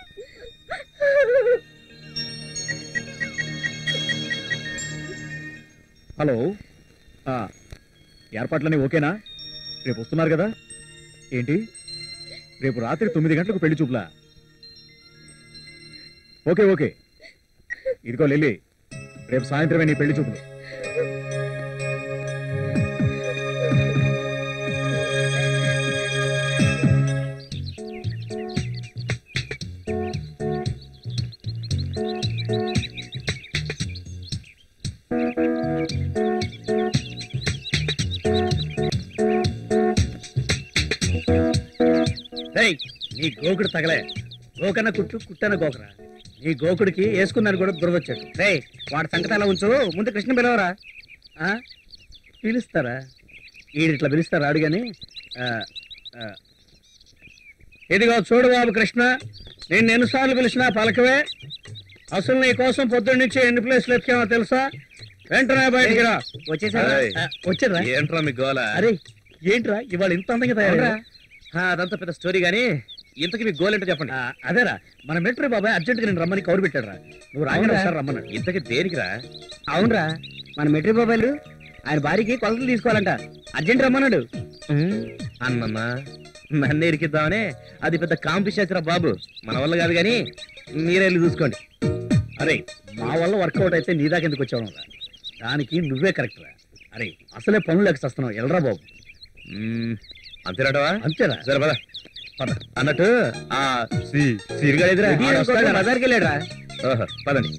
హలో ఆ, ఏర్పాట్లన్నీ ఓకేనా రేపు వస్తున్నారు కదా ఏంటి రేపు రాత్రి తొమ్మిది గంటలకు పెళ్లి చూపులా ఓకే ఓకే ఇదిగో లిల్లీ రేపు సాయంత్రమే నీ పెళ్లి చూపులు రేయ్ నీ గోకుడు తగలే గోకన్న కుట్టు కుట్టన్న గోకరా నీ గోకుడికి వేసుకున్నాను కూడా దురదొచ్చాడు రే వాడి సంగతి అలా ఉంచు ముందు కృష్ణ పిలవరా ఆ? పిలుస్తారా ఈడు ఇట్లా పిలుస్తారా ఆడు కానీ ఇదిగో చూడు బాబు కృష్ణ నేను ఎన్నిసార్లు పిలిచినా పలకవే అసలు నీ కోసం పొద్దున్న నుంచి ఎన్ని ప్లేస్లు ఎత్తుకామో తెలుసా వెంటనే బయటికి రా వచ్చేసారా ఏయ్. ఆ, వచ్చారా ఏంట్రా మీ గోల అరే ఏంట్రా ఇవాళ ఇంత అందంగా తయారా ఆ, అదంతా పెద్ద స్టోరీ గానీ ఇంతకి మీ గోల్ ఏంటో చెప్పండి అదేరా మన మిలిటరీ బాబాయ్ అర్జెంట్ గా నేను రమ్మని కౌరు పెట్టాడురా నువ్వు రాగానే అవునా? ఒకసారి రమ్మన్నాడు ఇంతకి దేనికిరా అవునరా మన మెట్రీ మొబైల్ ఆయన భార్యకి కొలతలు తీసుకోవాలంట అర్జెంట్ రమ్మన్నాడు అన్నమ్మా నన్ను ఇరికిద్దామనే అది పెద్ద కాంపిటీషన్ రా బాబు మన వల్ల కాదు కానీ మీరే వెళ్ళి చూసుకోండి అరే మా వల్ల వర్కౌట్ అయితే నీ దాకా ఎందుకు వచ్చావు రా దానికి నువ్వే కరెక్ట్ రా అరే అసలే పనులు లేక వస్తున్నావు ఎల్రా బాబు అంతేనటవా అంతేరా సరే పద పద అన్నట్టు ఆ సి సిరిగా ఎదురా రెడీ అనుకోకుండా బజార్కి వెళ్ళాడురా ఓహో పదండి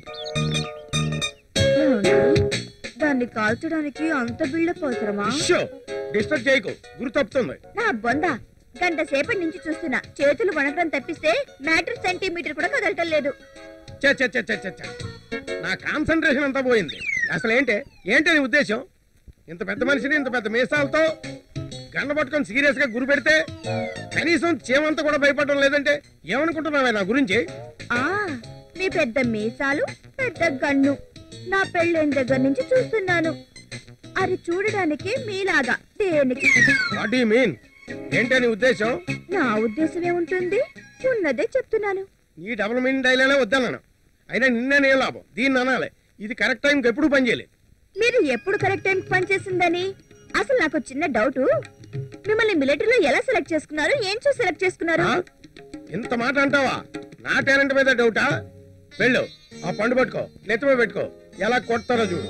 దాన్ని కాల్చడానికి అంత బిల్డప్ అవసరమా డిస్టర్బ్ చేయకు గురి తప్పుతుంది నా బొంద గంట సేపటి నుంచి చూస్తున్నా చేతులు వణకడం తప్పిస్తే మ్యాటర్ సెంటీమీటర్ కూడా కదలటం లేదు చ చ చ చ చ చ. నా కాన్సన్ట్రేషన్ అంతా పోయింది అసలు ఏంటి ఏంటి నీ ఉద్దేశం ఇంత పెద్ద మనిషిని ఇంత పెద్ద మీసాలతో గండ పట్టుకొని సీరియస్ గా గురి పెడితే కనీసం చీమంతా కూడా భయపడడం లేదంటే ఏమనుకుంటున్నావే నా గురించి ఆ మీ పెద్ద మీసాలు పెద్ద గన్ను నా పెళ్ళైన దగ్గర నుంచి చూస్తున్నాను అది చూడడానికి మీలాగా దేనికి వాట్ యు మీన్ ఏంటి నీ ఉద్దేశం నా ఉద్దేశం ఏముంటుంది ఉన్నదే చెప్తున్నాను ఈ డబుల్ మీనింగ్ డైలాగే వద్దన్నాను అయినా నిన్నే నేను లాభం దీన్ని అనాలి ఇది కరెక్ట్ టైంకి ఎప్పుడు పని చేయలేదు మీరు ఎప్పుడు కరెక్ట్ టైం పనిచేసిందని అసలు నాకు చిన్న డౌట్ మిమ్మల్ని మిలిటరీలో ఎలా సెలెక్ట్ చేసుకున్నారు ఏం చూసి సెలెక్ట్ చేసుకున్నారు ఆ? ఇంత మాట అంటావా నా టాలెంట్ మీద డౌటా వెళ్ళు ఆ పండు పట్టుకో నెత్తిమే పెట్టుకో ఎలా కొడతారో చూడు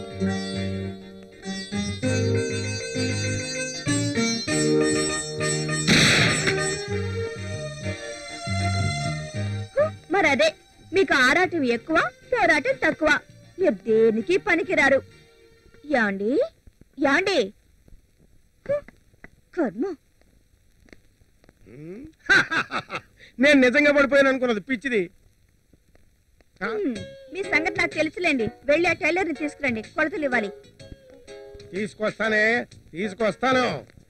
మరి అదే మీకు ఆరాటం ఎక్కువ పోరాటం తక్కువ మీరు దేనికి పనికిరారు యాండి యాండి హ్మ్, కర్మ ఉమ్. నేను నిజంగా పడిపోయాను అనుకున్నది పిచ్చిది ఆ? హ్మ్, మీ సంగతి నాకు తెలుసులేండి వెళ్ళి ఆ టైలర్ ని తీసుకురండి కొలతలు ఇవ్వాలి తీసుకొస్తానే తీసుకొస్తాను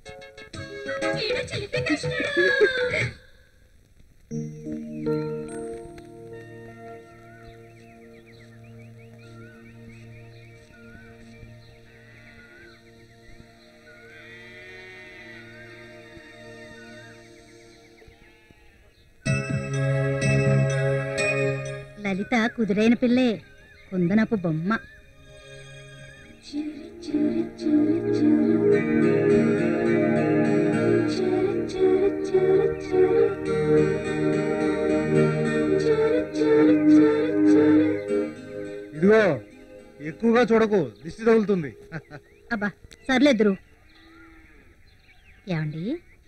లలిత కుదురైన పిల్లే కుందనపు బొమ్మ ఇదిగో ఎక్కువగా చూడకు దిష్టి తగులుతుంది అబ్బా సర్లేదురు ఏమండి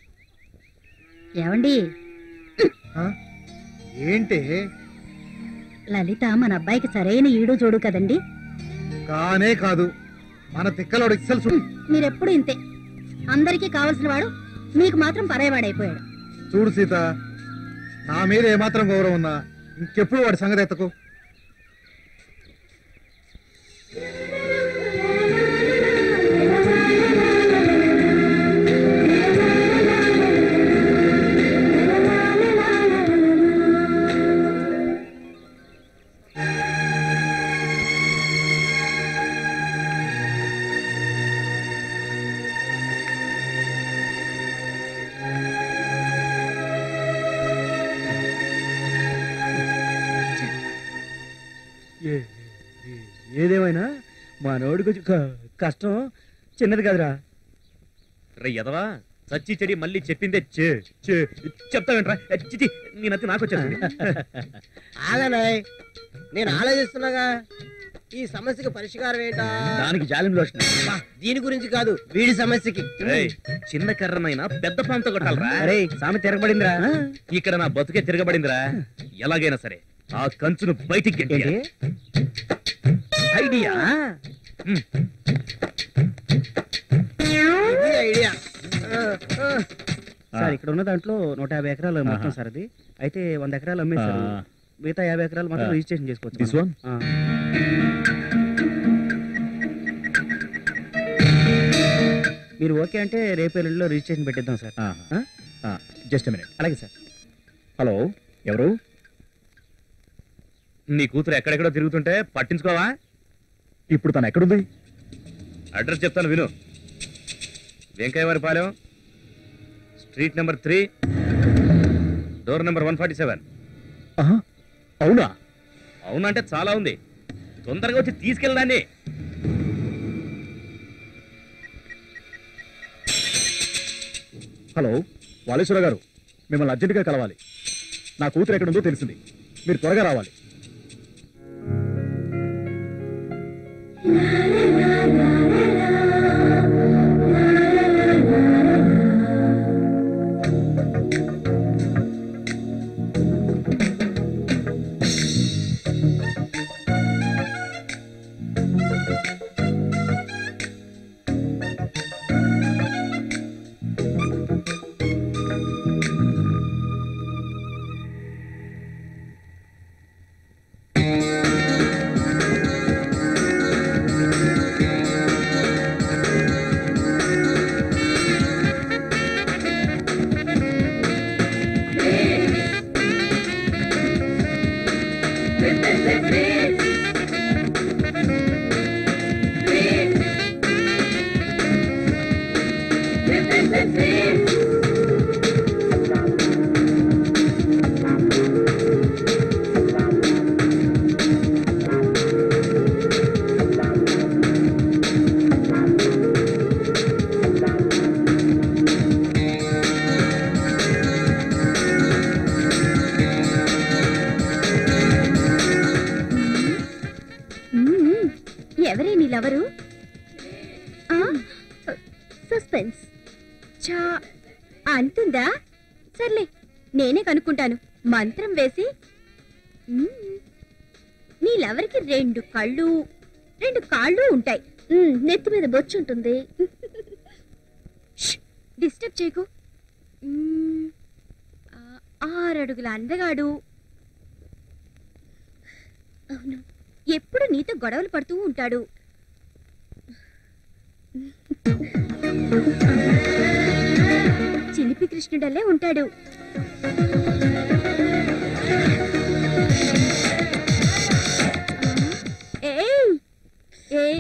ఏమండి ఆ? ఏంటి లలిత మన అబ్బాయికి సరైన ఈడు చూడు కదండి కానే కాదు మన తిక్కలోడు ఎక్సెల్ చూడు మీరెప్పుడు ఇంతే అందరికీ కావలసిన వాడు మీకు మాత్రం పరాయవాడైపోయాడు చూడు సీత నా మీద ఏమాత్రం గౌరవం ఉన్నా ఇంకెప్పుడు వాడి సంగతి ఎత్తకు ఏ- ఏ- ఏదేమైనా మా నోడికి వచ్చి క- కష్టం చిన్నది కదరా రే ఎదవా చచ్చి చెడి మళ్ళీ చెప్పిందే చే చే చెప్తావేంట్రా ఏ, చిచి నీ నత్తి నాకు వచ్చేస్తుంది ఆగనాయ్ నేను ఆలోచిస్తున్నాగా ఈ సమస్యకి పరిష్కారం ఏంటా దానికి జాలిం లోషన్ అబ్బా, దీని గురించి కాదు వీడి సమస్యకి రేయ్, చిన్న కర్రనైనా పెద్ద పాంతో కొట్టాలరా అరే సామె తిరగబడిందిరా ఇక్కడ నా బతుకే తిరగబడిందిరా ఎలాగైనా సరే ఆ కంచును బయటికి ఏంటి గెంటేయాలి. ఐడియా ఇది ఐడియా సార్ ఇక్కడ ఉన్న దాంట్లో నూట యాభై ఎకరాలు మొత్తం సార్ అది అయితే వంద ఎకరాలు అమ్మేశారు మిగతా యాభై ఎకరాలు మాత్రం ఆ. రిజిస్ట్రేషన్ చేసుకోవచ్చు This మనం. one? ఆ. మీరు ఓకే అంటే రేపు ఎల్లుండిలో రిజిస్ట్రేషన్ పెట్టిద్దాం సార్ ఆ? జస్ట్ మినిట్ అలాగే సార్ హలో ఎవరు నీ కూతురు ఎక్కడెక్కడో తిరుగుతుంటే పట్టించుకోవా ఇప్పుడు తను ఎక్కడుంది అడ్రస్ చెప్తాను విను Venkayyavari Palem street number three door number one forty seven ఆహా, అవునా అవునంటే చాలా ఉంది తొందరగా వచ్చి తీసుకెళ్ళడాన్ని హలో వాలేశ్వర గారు మిమ్మల్ని అర్జెంటుగా కలవాలి నా కూతురు ఎక్కడుందో తెలిసింది మీరు త్వరగా రావాలి ఎవరే నీ లవరు ఆ, సస్పెన్స్ చా అంతుందా సర్లే నేనే కనుక్కుంటాను మంత్రం వేసి మ్మ్. నీ లవర్కి రెండు కళ్ళు రెండు కాళ్ళు ఉంటాయి మ్మ్, నెత్తి మీద బొచ్చు ఉంటుంది డిస్టర్బ్ చేయకు మ్మ్, ఆ, ఆరడుగుల అందగాడు అవును ఎప్పుడు నీతో గొడవలు పడుతూ ఉంటాడు చిలిపి కృష్ణుడల్లే ఉంటాడు ఏయ్! ఏయ్!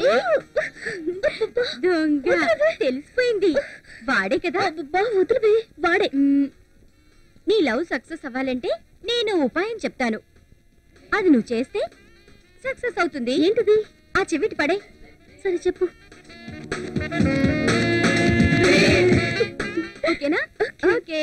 దొంగ తెలిసిపోయింది వాడే కదా వదిలివే వాడే మ్మ్. నీ లవ్ సక్సెస్ అవ్వాలంటే నేను ఉపాయం చెప్తాను అది నువ్వు చేస్తే సక్సెస్ అవుతుంది ఏంటిది ఆ చెవిటి పడే సరే చెప్పు ఓకేనా ఓకే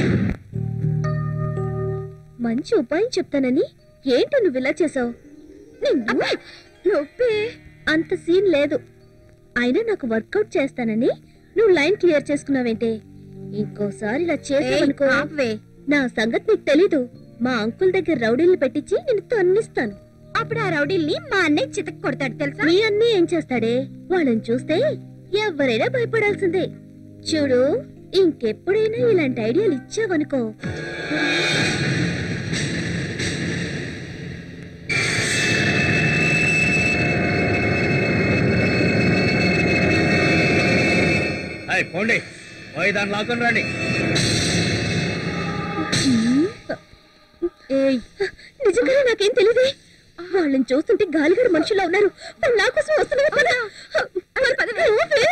మంచి ఉపాయం చెప్తానని ఏంటో నువ్వు ఇలా చేసావు నొప్పి అంత సీన్ లేదు అయినా నాకు వర్కౌట్ చేస్తానని నువ్వు లైన్ క్లియర్ చేసుకున్నావేంటే ఇంకోసారి ఇలా చేసావనుకో నా సంగతి నీకు తెలీదు మా అంకుల్ దగ్గర రౌడీలు పెట్టించి నేను తన్నిస్తాను అప్పుడు ఆ రౌడీల్ని మా అన్నయ్య చితక్ కొడతాడు తెలుసా మీ అన్నయ్య ఏం చేస్తాడే వాళ్ళని చూస్తే ఎవరైనా భయపడాల్సిందే చూడు ఇంకెప్పుడైనా ఇలాంటి ఐడియాలు ఇచ్చావనుకో అయ్ పోండి పోయి దాన్ని లాక్కొని రండి ఏయ్, నిజంగానే నాకేం తెలియదే వాళ్ళని చూస్తుంటే గాలిగడ మనుషులా ఉన్నారు వాళ్ళు నా కోసం వస్తున్నారు కదా మరి పదవే, ఊపే.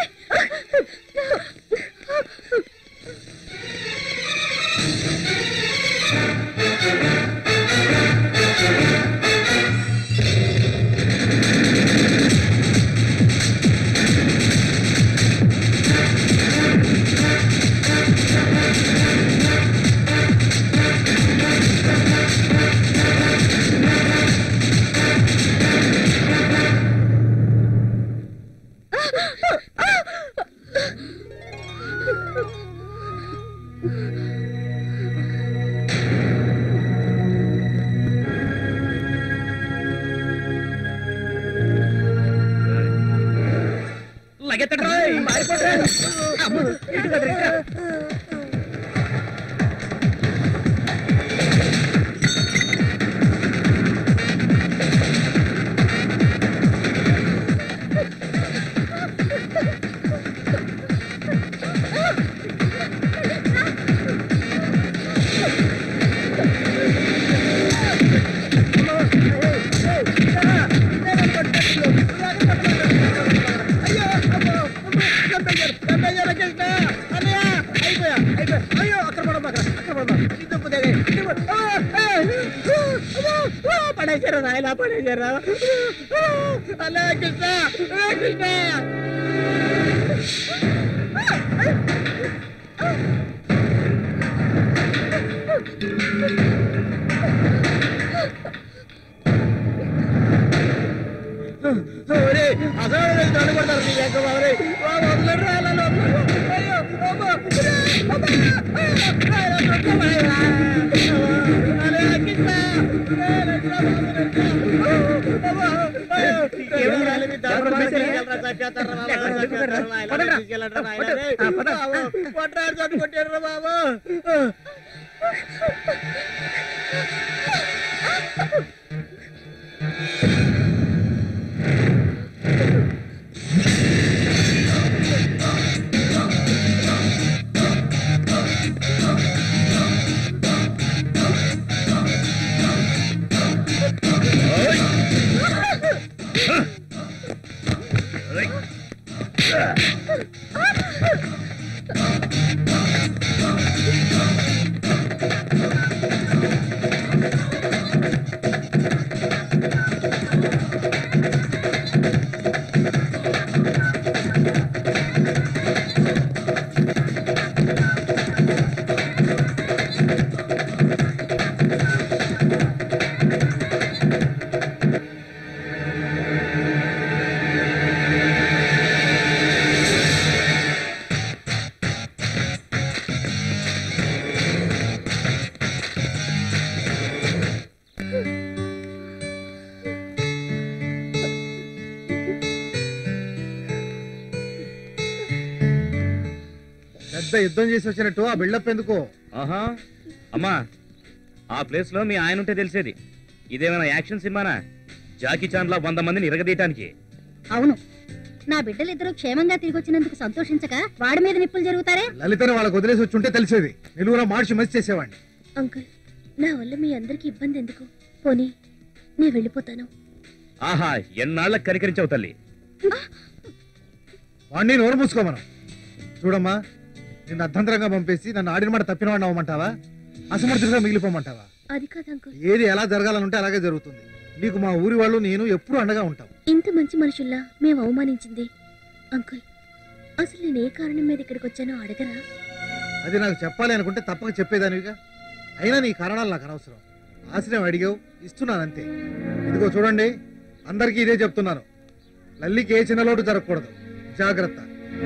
పడేశారు నాయలా పడేశారు అలా కృష్ణ అలా కృష్ణ ఒరే అసలు దండ కొడతారు నీ వెంక బాబరే వదలరా అలా లోపల. అయ్యో అమ్మా ఒరే, అమ్మా ఆ, ఆ, ఆ, అలా కృష్ణ అరే, కృష్ణ, అమ్మా, అయ్యో, ఏమీ రాలేదు, దండ తీసుకెళ్ళరా, చచ్చేస్తారా బాబా, చచ్చేస్తారా నాయనా, తీసుకెళ్ళండిరా నాయనా, రే. బాబు, కొట్రాడు చట్టు కొట్టాడురా బాబు పెద్ద యుద్ధం చేసి వచ్చినట్టు ఆ బిల్డప్ ఎందుకు ఆహా అమ్మా ఆ ప్లేస్ లో మీ ఆయన ఉంటే తెలిసేది ఇదేమైనా యాక్షన్ సినిమానా జాకీ చాన్ లా వంద మందిని ఇరగదీయటానికి అవును నా బిడ్డలిద్దరూ క్షేమంగా తిరిగి వచ్చినందుకు సంతోషించక వాడి మీద నిప్పులు జరుగుతారే లలితను వాళ్ళకు వదిలేసి వచ్చి ఉంటే తెలిసేది నిలువున మార్చి మసి చేసేవాడిని అంకుల్ నా వల్ల మీ అందరికి ఇబ్బంది ఎందుకు పోనీ నేను వెళ్ళిపోతాను ఆహా ఎన్నాళ్ళకి కనికరించావు తల్లి వాడిని నోరు మూసుకోమను చూడమ్మా నిన్ను అర్ధంతరంగా పంపేసి నన్ను ఆడిన మాట తప్పిన వాడిని అవ్వమంటావా అసమర్థుడిగా మిగిలిపోమంటావా అది కాదు అంకుల్ ఏది ఎలా జరగాలనుంటే అలాగే జరుగుతుంది నీకు మా ఊరి వాళ్ళు నేను ఎప్పుడూ అండగా ఉంటాం ఇంత మంచి మనుషుల్లా మేము అవమానించింది అంకుల్ అసలు నేను ఏ కారణం మీద ఇక్కడికి వచ్చానో అడగరా అది నాకు చెప్పాలి అనుకుంటే తప్పక చెప్పేదానివిగా అయినా నీ కారణాలు నాకు అనవసరం ఆశ్రయం అడిగావు ఇస్తున్నాను అంతే ఇదిగో చూడండి అందరికీ ఇదే చెప్తున్నాను లల్లికి ఏ చిన్న లోటు జరగకూడదు జాగ్రత్త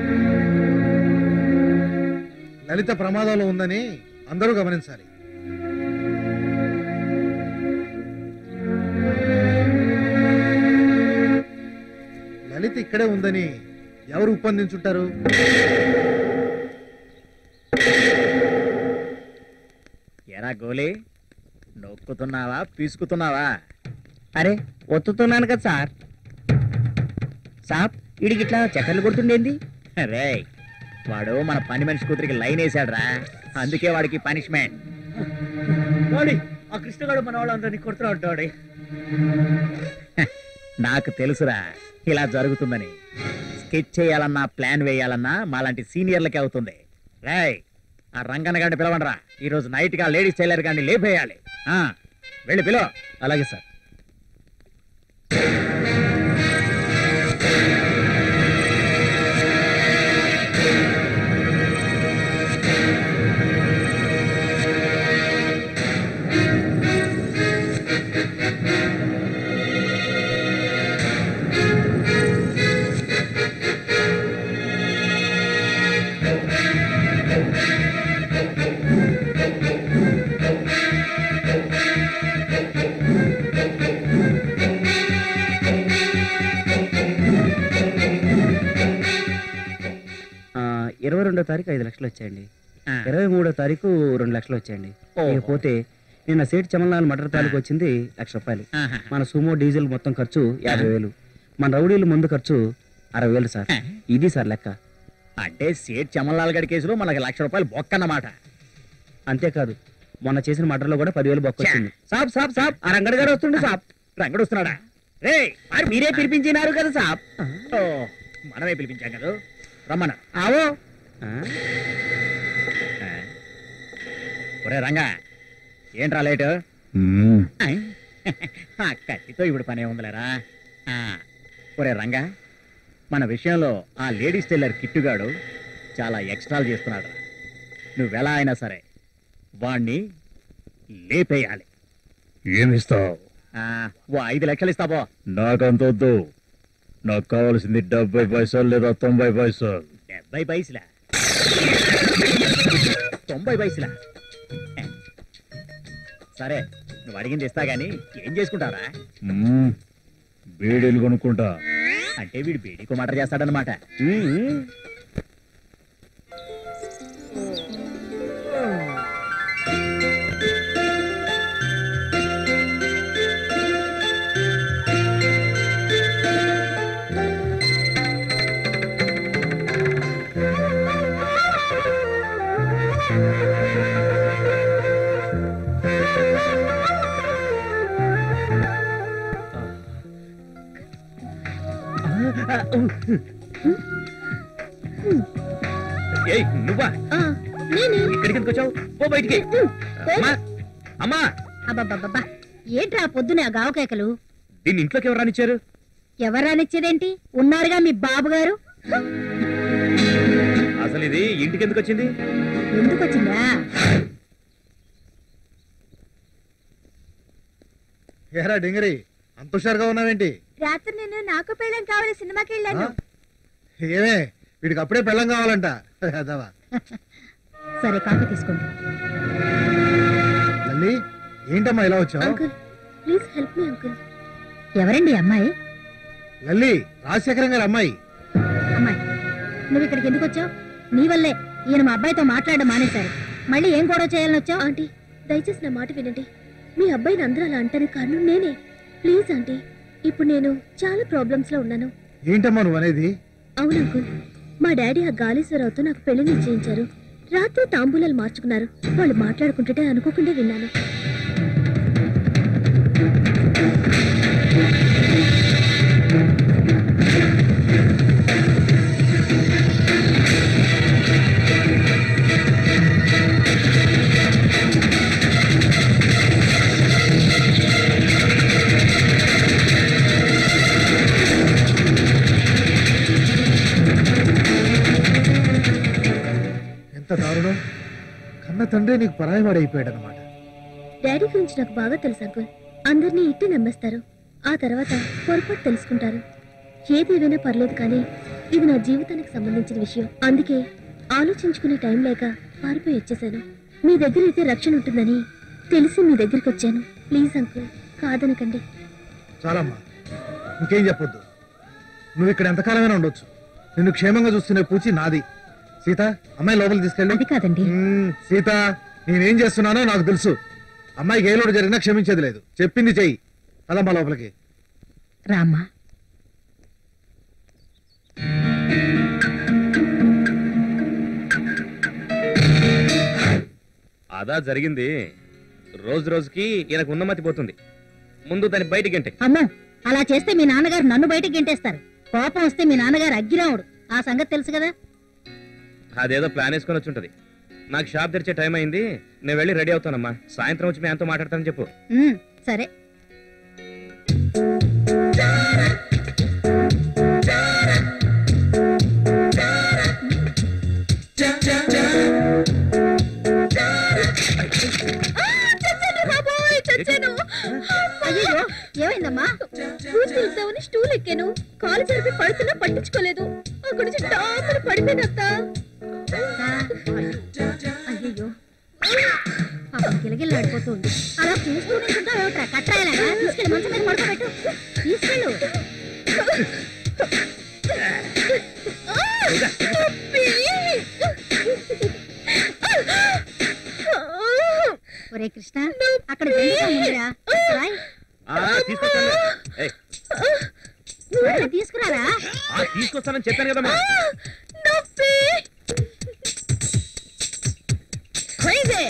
లలిత ప్రమాదంలో ఉందని అందరూ గమనించాలి లలిత ఇక్కడే ఉందని ఎవరు ఒప్పందించుంటారు ఎరా గోలీ నొక్కుతున్నావా పీసుకుతున్నావా అరే ఒత్తుతున్నాను కదా సార్ సాప్ వీడికి ఇట్లా చక్కర్లు కొడుతుండేంది రే వాడు మన పని మనిషి కూతురికి లైన్ వేసాడురా అందుకే వాడికి పనిష్మెంట్ ఆ కృష్ణగాడు మన వాళ్ళందరినీ కొడుతూ ఉంటాడు నాకు తెలుసురా ఇలా జరుగుతుందని స్కెచ్ చేయాలన్నా ప్లాన్ వేయాలన్నా మాలాంటి సీనియర్లకే అవుతుంది రేయ్ ఆ రంగన్న గారిని పిలవండిరా ఈ రోజు నైట్ గా లేడీస్ టైలర్ గారిని లేపేయాలి ఆ, వెళ్ళి పిలో అలాగే సార్ ఇరవై రెండో తారీఖు ఐదు లక్షలు వచ్చాయండి ఆ. ఇరవై మూడో తారీఖు రెండు లక్షలు వచ్చాయండి ఓహో. ఇకపోతే నిన్న సేట్ చమన్లాల్ మటర్ తాలూకు వచ్చింది లక్ష రూపాయలు ఆహా. మన సుమో డీజిల్ మొత్తం ఖర్చు యాభై వేలు మన రౌడీలు ముందు ఖర్చు అరవై వేలు సార్ ఇది సార్ లెక్క అంటే సేట్ చమన్లాల్ గడి కేసులో మనకి లక్ష రూపాయలు బొక్కన్నమాట అంతేకాదు మొన్న చేసిన మటర్లో కూడా పదివేలు బొక్క వచ్చింది సాప్ సాప్ సాప్ ఆ రంగడి గారు వస్తుండే సాప్ రంగడు వస్తున్నాడా రే మరి మీరే పిలిపించినారు కదా సాప్ ఓ, మనమే పిలిపించాం కదా రమ్మన ఆవో ఒరే రంగా ఏంట్రా లేటు ఐ, ఆ కత్తితో ఇప్పుడు పనే ఉందిలేరా ఆ, ఒరే రంగా మన విషయంలో ఆ లేడీస్ టైలర్ కిట్టుగాడు చాలా ఎక్స్ట్రాలు చేస్తున్నాడు నువ్వెలా అయినా సరే వాణ్ణి లేపేయాలి ఏమిస్తావు ఆ, ఓ ఐదు లక్షలు ఇస్తాబో నాకంత వద్దు నాకు కావాల్సింది డెబ్బై పైసలు లేదా తొంభై పైసలు డెబ్బై పైసలా తొంభై పైసలా సరే నువ్వు అడిగింది ఇస్తా గానీ ఏం చేసుకుంటారా మ్మ్. బీడీలు కొనుక్కుంటా అంటే వీడు బీడీకు మటర్ చేస్తాడనమాట ఏయ్ నువ్వా ఆ, నేనే ఇక్కడికి ఎందుకు వచ్చావు పో బయటికి అమ్మా అమ్మా అబ్బబ్బబ్బబ్బా ఏంట్రా పొద్దున ఆ గావకేకలు దీన్ని ఇంట్లోకి ఎవరు రానిచ్చారు ఎవరానిచ్చేదేంటి ఉన్నారుగా మీ బాబు గారు అసలు ఇది ఇంటికి ఎందుకు వచ్చింది ఎందుకు వచ్చిందా ఏరా డింగరి అంత హుషారుగా ఉన్నావేంటి రాత్రి నేను నాకు పెళ్ళం కావాలి సినిమాకి ఆ? ఏమే వీడికి అప్పుడే పెళ్ళం కావాలంట అదవా సరే కాఫీ తీసుకోండి లల్లి ఏంటమ్మా ఇలా వచ్చావు uncle please help me uncle ఎవరండి ఈ అమ్మాయి లల్లి రాజశేఖరం గారి అమ్మాయి అమ్మాయి నువ్వు ఇక్కడికి ఎందుకు వచ్చావు నీ వల్లే ఈయన మా అబ్బాయితో మాట్లాడడం మానేశారు మళ్ళీ ఏం గొడవ చేయాలని వచ్చావు ఆంటీ దయచేసి నా మాట వినండి మీ అబ్బాయిని అందరూ అలా అంటానికి కారణం నేనే ప్లీజ్ ఆంటీ ఇప్పుడు నేను చాలా ప్రాబ్లమ్స్ లో ఉన్నాను ఏంటమ్మా నువ్వు అనేది అవును అంకుల్ మా డాడీ ఆ గాలేశ్వరరావుతో నాకు పెళ్లి నిశ్చయించారు రాత్రి తాంబూలాలు మార్చుకున్నారు వాళ్ళు మాట్లాడుకుంటుంటే అనుకోకుండా విన్నాను ఎంత దారుణం కన్న తండ్రి నీకు పరాయవాడు అయిపోయాడు అనమాట డాడీ గురించి నాకు బాగా తెలుసు అంకుల్ అందరినీ ఇట్టి నమ్మేస్తారు ఆ తర్వాత పొరపాటు తెలుసుకుంటారు ఏది ఏదైనా పర్లేదు కానీ ఇది నా జీవితానికి సంబంధించిన విషయం అందుకే ఆలోచించుకునే టైం లేక పారిపోయి వచ్చేసాను మీ దగ్గర అయితే రక్షణ ఉంటుందని తెలిసి మీ దగ్గరికి వచ్చాను ప్లీజ్ అంకుల్ కాదనకండి చాలమ్మా ఇంకేం చెప్పొద్దు నువ్వు ఇక్కడ ఎంతకాలమైనా ఉండొచ్చు నిన్ను క్షేమంగా చూస్తున్న పూచి నాది సీత అమ్మాయి లోపలికి తీసుకెళ్ళి అది కాదండి మ్మ్, సీత నేనేం చేస్తున్నానో నాకు తెలుసు అమ్మాయికి ఏ లోటు జరిగినా క్షమించేది లేదు చెప్పింది చెయ్యి పదమ్మా లోపలికి రామ్మా అదా జరిగింది రోజు రోజుకి ఈయనకు ఉన్నమతి పోతుంది ముందు దాన్ని బయటికి అంటే అమ్మో అలా చేస్తే మీ నాన్నగారు నన్ను బయటకు గెంటేస్తారు కోపం వస్తే మీ నాన్నగారు అగ్గిరాముడు ఆ సంగతి తెలుసు కదా అదేదో ప్లాన్ వేసుకొని వచ్చి ఉంటది నాకు షాప్ తెరిచే టైం అయింది నేను వెళ్ళి రెడీ అవుతానమ్మా సాయంత్రం వచ్చి మీ ఆయనతో మాట్లాడతానని చెప్పు ఉమ్, సరే అయ్యో ఏమైందమ్మా పూజ తెలుసామని స్టూల్ ఎక్కాను కాలు జరిపి పడుతున్నా పట్టించుకోలేదు అక్కడి నుంచి డామని పడిపోయినత్త అయ్యో గిలగిల్లాడిపోతుంది అలా చూస్తూ నించుంటావు కట్టాయలాగా తీసుకెళ్ళి మంచం మీద పడుకోబెట్టు తీసుకెళ్ళు ఒరే కృష్ణ అక్కడ జంతువు ఉందిరా. రాయ్. ఆ, తీసుకొస్తాను ఏయ్, త్వరగా తీసుకురారా ఆ, తీసుకొస్తానని చెప్పాను కదమ్మా Crazy.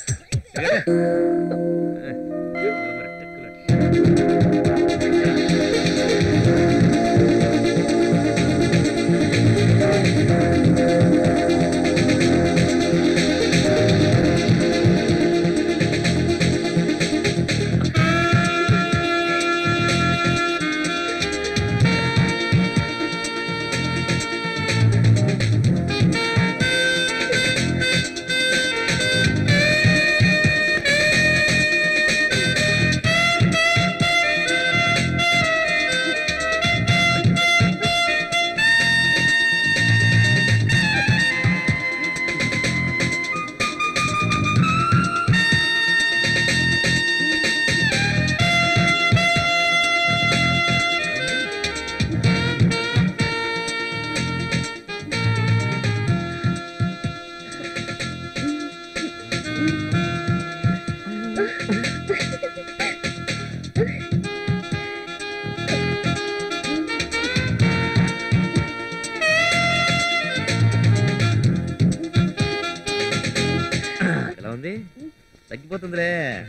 ఎలా ఉంది తగ్గిపోతుందిలే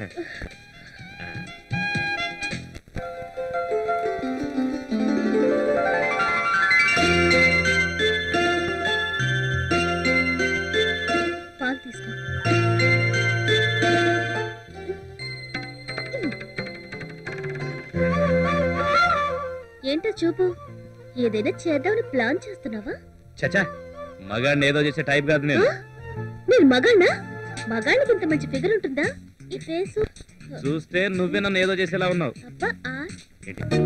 పాలు తీసుకో ఏంటో చూపు ఏదైనా చేద్దామని ప్లాన్ చేస్తున్నావా చచా మగాడిని ఏదో చేసే టైప్ కాదు నేను నేను మగాళ్ళనా మగాళ్ళకి ఇంత మంచి ఫిగర్ ఉంటుందా ఈ ఫేసు చూస్తే నువ్వే నన్ను ఏదో చేసేలా ఉన్నావు అబ్బా ఆ ఏంటి?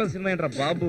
మలయాళం సినిమా ఏంట్రా బాబు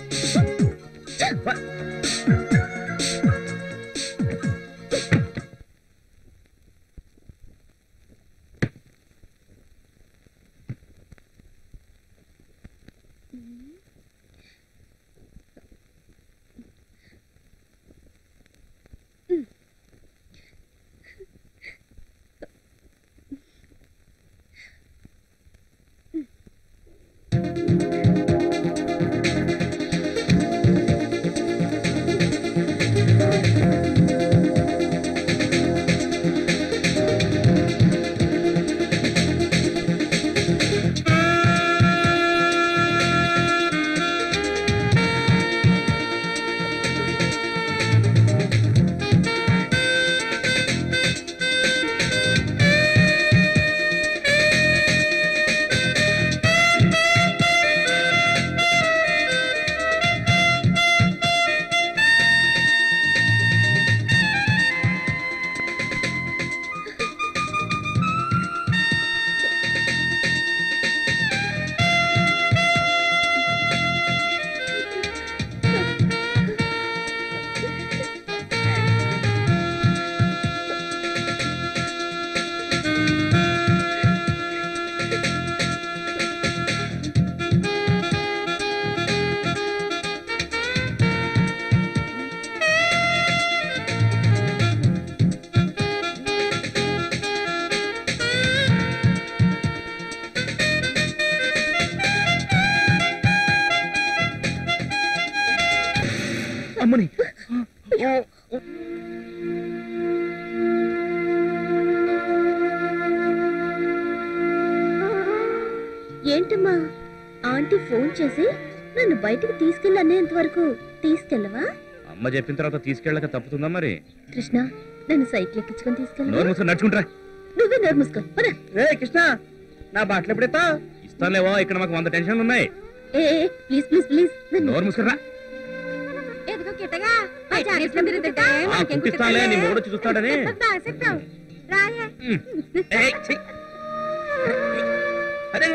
అమ్మని ఏంటమ్మా ఆంటీ ఫోన్ చేసి నన్ను బయటికి తీసుకెళ్ళి అనేంత వరకు తీసుకెళ్ళవా అమ్మ చెప్పిన తర్వాత తీసుకెళ్ళక తప్పుతుందా మరి కృష్ణ నన్ను సైకిల్ ఎక్కించుకొని తీసుకెళ్ళి నోరు మూసుకొని నడుచుకుంటా నువ్వే నోరు మూసుకో పద. రే కృష్ణ నా బట్టలు ఎప్పుడెత్తా ఇస్తానులేవా ఇక్కడ మాకు వంద టెన్షన్లు ఉన్నాయి ఏ ఏ, ప్లీజ్ ప్లీజ్ ప్లీజ్ నన్ను నోరు మూసుకురా ఎదుగో కిట్టగా ఆ జాకెట్లో మీరు తింటే మనకేం కుట్టిస్తానులే నీ కుట్టుతాలే? మూడు వచ్చి చూస్తాడని బాగా చెప్తావు రాయే ఏయ్, ఛీ. అరే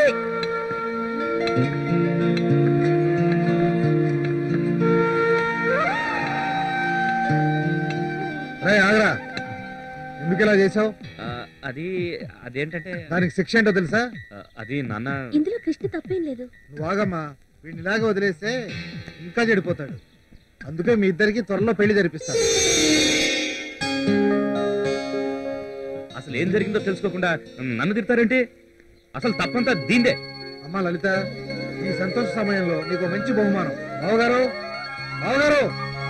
రే ఆగరా ఎందుకు ఇలా చేసావు ఆ, అది అదేంటంటే దానికి శిక్ష ఏంటో తెలుసా ఆ, అది నాన్న ఇందులో కృష్ణ తప్పేం లేదు నువ్వు ఆగమ్మా వీడిని ఇలాగే వదిలేస్తే ఇంకా చెడిపోతాడు అందుకే మీ ఇద్దరికి త్వరలో పెళ్లి జరిపిస్తాను అసలు ఏం జరిగిందో తెలుసుకోకుండా నన్ను తిడతారేంటి అసలు తప్పంతా దీందే అమ్మా లలిత ఈ సంతోష సమయంలో నీకు మంచి బహుమానం బావగారు బావగారు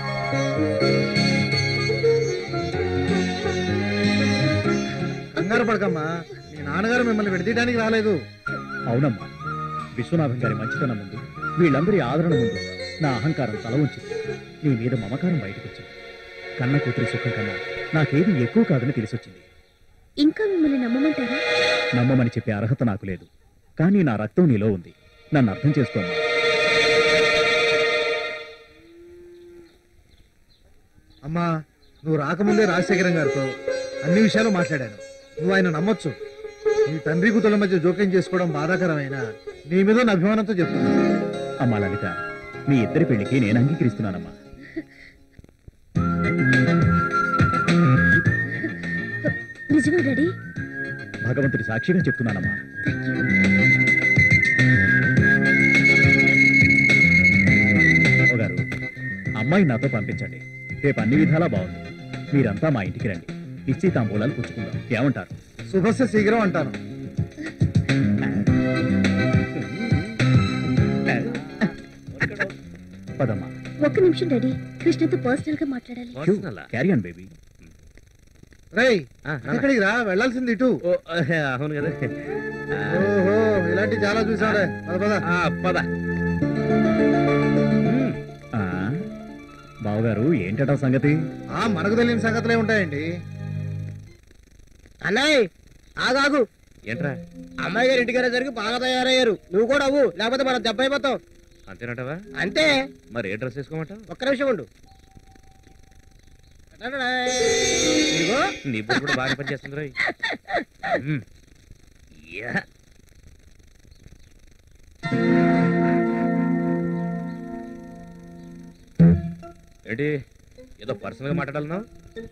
కంగారు పడకమ్మా మీ నాన్నగారు మిమ్మల్ని విడదీయడానికి రాలేదు అవునమ్మా విశ్వనాథం గారి మంచితనం ముందు వీళ్ళందరి ఆదరణ ముందు నా అహంకారం తల ఉంచింది నీ మీద మమకారం బయటకు వచ్చింది కన్న కూతురి సుఖం కన్నా నాకేది ఎక్కువ కాదని తెలిసొచ్చింది ఇంకా మిమ్మల్ని నమ్మమంటారా నమ్మమని చెప్పే అర్హత నాకు లేదు కానీ నా రక్తం నీలో ఉంది నన్ను అర్థం చేసుకోమ్మా అమ్మా నువ్వు రాకముందే రాజశేఖరం గారితో అన్ని విషయాలు మాట్లాడాను నువ్వు ఆయన నమ్మొచ్చు నీ తండ్రి కూతుల మధ్య జోక్యం చేసుకోవడం బాధాకరమైన నీ మీద ఉన్న అభిమానంతో చెప్తున్నాను అమ్మా లలిత మీ ఇద్దరి పెళ్లికి నేను అంగీకరిస్తున్నానమ్మా నిజమే డాడీ భగవంతుడి సాక్షిగా చెప్తున్నానమ్మా గారు అమ్మాయి నాతో పంపించండి రేపు అన్ని విధాలా బాగుంది మీరంతా మా ఇంటికి రండి ఇచ్చి తాంబూలాలు పుచ్చుకుందాం ఏమంటారు శుభస్య శీఘ్రం అంటాను పదమ్మా ఒక్క నిమిషం డాడీ కృష్ణతో పర్సనల్ గా మాట్లాడాలి క్యారీ ఆన్ బేబీ రేయ్ ఆ, నాన్న. ఎక్కడికి రా వెళ్ళాల్సింది ఇటు ఓ, అవును కదా ఓహో ఇలాంటి చాలా చూసాడే పద పద ఆ, పద ఆ, బావగారు ఏంటట సంగతి ఆ మనకు తెలియని సంగతులే ఉంటాయండి అన్నయ్య ఆగాగు ఏంట్రా అమ్మాయి గారు ఇంటికి వెళ్ళేసరికి బాగా తయారయ్యారు నువ్వు కూడా అవ్వు లేకపోతే మనం దెబ్బ అయిపోతాం అంతేనటవా అంతే మరి ఏ డ్రెస్ వేసుకోమంటావు ఒక్క నిమిషం ఉండు ఇదిగో నీ బుర్ర కూడా బాగా పనిచేస్తుంది రోయ్ మ్మ్. యా. ఏంటి ఏదో పర్సనల్గా మాట్లాడాలన్నావు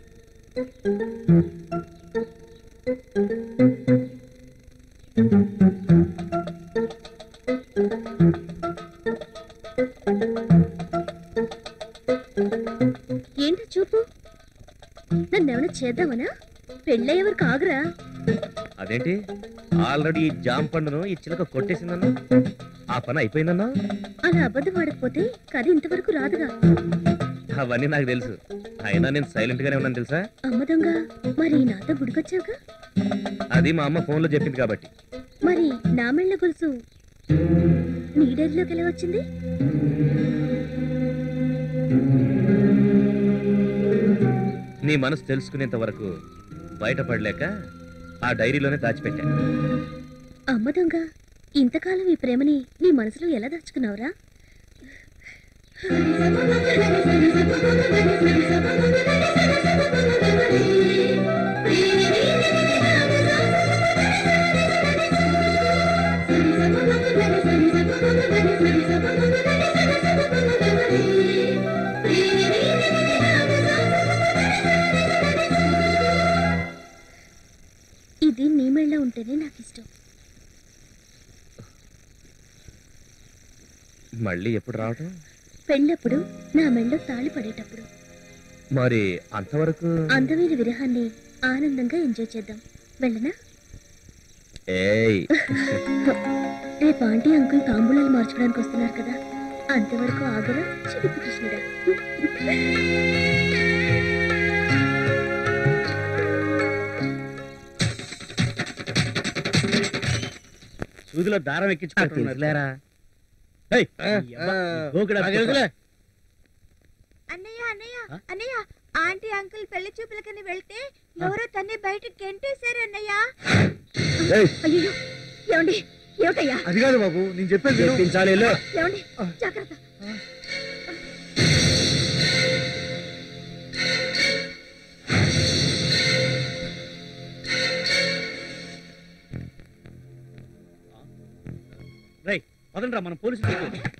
ఏంటో చూపు నన్ను ఏమైనా చేద్దామనా పెళ్ళయ్యే వరకు ఆగురా అదేంటి ఆల్రెడీ ఈ జామ పండును ఈ చిలక కొట్టేసిందన్నా ఆ పని అయిపోయిందన్నా అలా అబద్ధం ఆడకపోతే కథ ఇంతవరకు రాదుగా అవన్నీ నాకు తెలుసు అయినా నేను సైలెంట్ గానే ఉన్నాను తెలుసా అమ్మ దొంగ మరి నాతో గుడికొచ్చావుగా అది మా అమ్మ ఫోన్లో చెప్పింది కాబట్టి మరి నా మెళ్ళ గొలుసు నీ డైరీలోకి ఎలా వచ్చింది నీ మనసు తెలుసుకునేంత వరకు బయటపడలేక ఆ డైరీలోనే దాచిపెట్టా అమ్మ దొంగ ఇంతకాలం ఈ ప్రేమని నీ మనసులో ఎలా దాచుకున్నావురా ఇది నీ మెళ్ళ ఉంటేనే నాకు ఇష్టం మళ్ళీ ఎప్పుడు రావటం పెళ్ళప్పుడు నా మెళ్ళో తాళి పడేటప్పుడు మరి అంతవరకు అందమైన విరహాన్ని ఆనందంగా ఎంజాయ్ చేద్దాం వెళ్ళనా ఏయ్ రేపు ఆంటీ అంకుల్ తాంబూలాలు మార్చుకోవడానికి వస్తున్నారు కదా అంతవరకు ఆగరా చిలిపి కృష్ణుడా సూదిలో దారం ఎక్కించుకుంటున్నారు తెలుసులేరా ఏయ్, ఈ అబ్బా, ఈ గోకుడు నాకు తెలుసులే. అన్నయ్య అన్నయ్య అన్నయ్య ఆంటీ అంకుల్ పెళ్లి చూపులకని వెళ్తే ఎవరో తన్ని బయట గెంటేశారు అన్నయ్య అయ్యో ఏమండి ఏమిటయ్యా అది కాదు బాబు నేను చెప్పేది విను. చెప్పించాలి వెళ్ళు. ఏమండి జాగ్రత్త రేయ్ పదండ్రా మనం పోలీసులు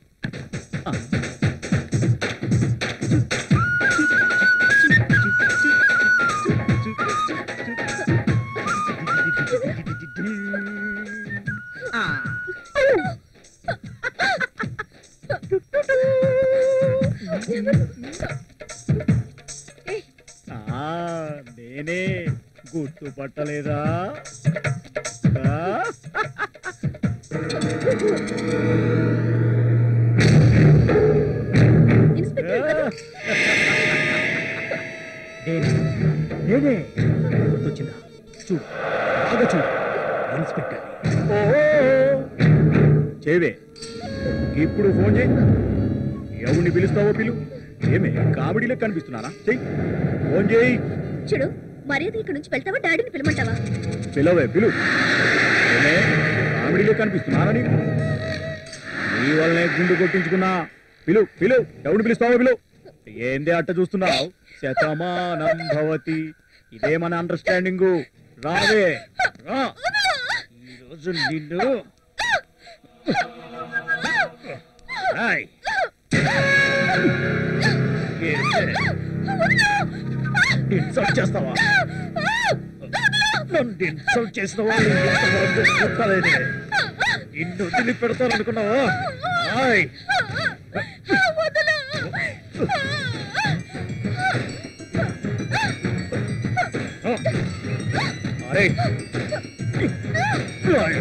ఆ, నేనే గుర్తుపట్టలేదా ఆ? నేనే నేనే గుర్తొచ్చిందా చూడు బాగా చూడు ఇన్స్పెక్టర్ ఓహో చేవే ఇప్పుడు ఫోన్ చేయి ఎవరిని పిలుస్తావో పిలు ఏమే కామెడీలో కనిపిస్తున్నానా చెయ్యి ఫోన్ చేయి చూడు మర్యాద ఇక్కడ నుంచి వెళ్తావా డాడీని పిలమంటావా పిలవే పిలు ఏమే కామెడీలో కనిపిస్తున్నానా నీకు నీ వల్లనే గుండు కొట్టించుకున్నా పిలు పిలు ఎవరిని పిలుస్తావో పిలు ఏందే అట్ట చూస్తున్నావు శతమానం భవతి ఇదే మన అండర్స్టాండింగ్ రావే రా ఈరోజు నిన్ను రాయ్. ఏంటే? ఇన్సల్ట్ చేస్తావా నన్ను ఇన్సల్ట్ చేసిన వాళ్ళు ఇంతవరకు పుట్టలేదే నిన్ను వదిలి పెడతారనుకున్నావా ఆయ్. అరే రాయ్.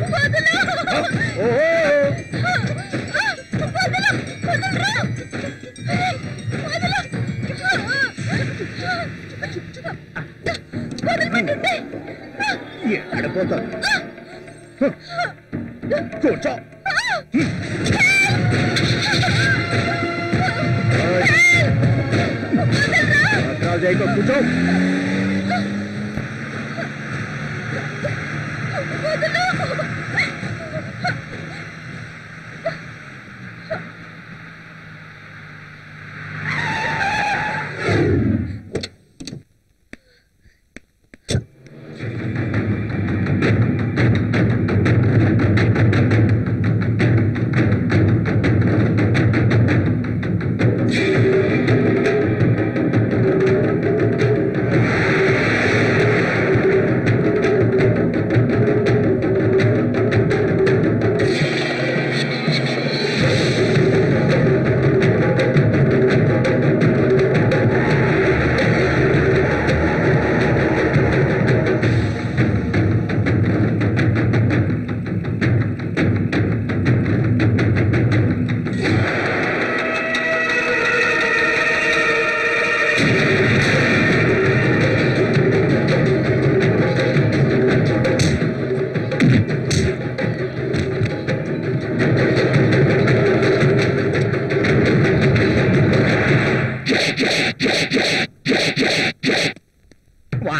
ఓ ఎక్కడిపోతాను కూర్చో చేయక కూర్చో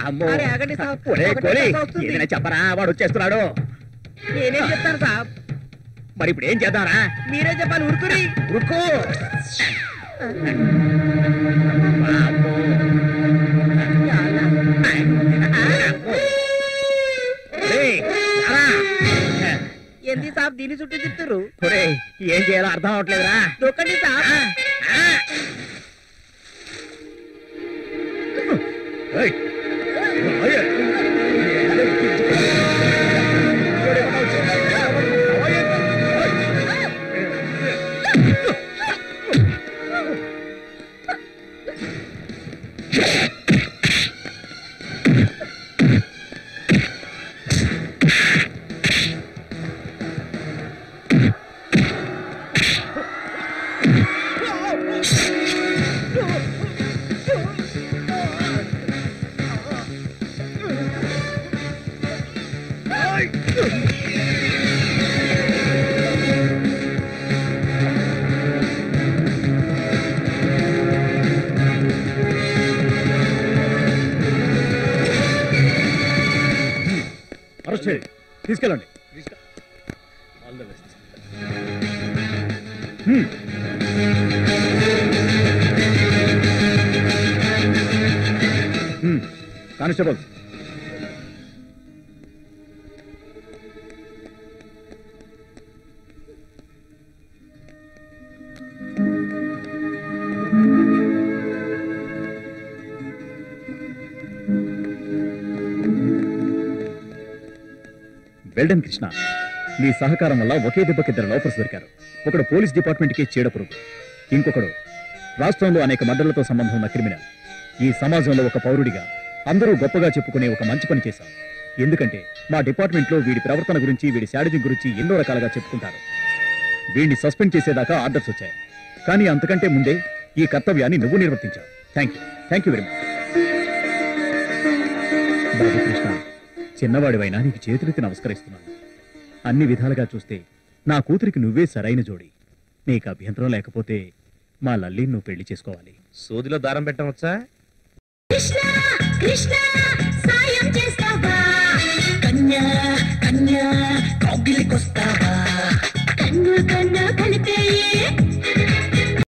అమ్మో అరే, ఆగండి సాబ్. ఒరే ఒకటే కోలి దెబ్బ వస్తుంది. ఏదైనా చెప్పరా వాడు వచ్చేస్తున్నాడు నేనేం చెప్తాను సాబ్ మరి ఇప్పుడు ఏం చేద్దాంరా మీరే చెప్పాలి ఉరుకురి ఉరుకో ఏంది సాబ్ దీని చుట్టూ తిప్పుతారు ఒరేయ్, ఏం చేయాలో అర్థం అవట్లేదురా దొక్కండి సాబ్ ఏయ్, రాయే. అరెస్ట్ చేయండి తీసుకెళ్ళండి all the best constables well done Krishna నీ సహకారం వల్ల ఒకే దెబ్బకి ఇద్దరు లోఫర్స్ దొరికారు ఒకడు పోలీస్ డిపార్ట్మెంట్కి చీడపురుగు ఇంకొకడు రాష్ట్రంలో అనేక మర్డర్లతో సంబంధం ఉన్న క్రిమినల్ ఈ సమాజంలో ఒక పౌరుడిగా అందరూ గొప్పగా చెప్పుకునే ఒక మంచి పని చేశాం ఎందుకంటే మా డిపార్ట్మెంట్లో వీడి ప్రవర్తన గురించి వీడి శాడిజం గురించి ఎన్నో రకాలుగా చెప్పుకుంటారు వీడిని సస్పెండ్ చేసేదాకా ఆర్డర్స్ వచ్చాయి కానీ అంతకంటే ముందే ఈ కర్తవ్యాన్ని నువ్వు నిర్వర్తించావు thank you thank you very much బాబు కృష్ణ చిన్నవాడివైనా నీకు చేతులెత్తి నమస్కరిస్తున్నాను అన్ని విధాలుగా చూస్తే నా కూతురికి నువ్వే సరైన జోడి నీకు అభ్యంతరం లేకపోతే మా లల్లి నువ్వు పెళ్లి చేసుకోవాలి సోదిలో దారం పెట్టవచ్చా కృష్ణ కృష్ణ సాయం చేస్తావా కన్యా కన్యా కౌగిలికొస్తావా కన్ను కన్ను కలిపే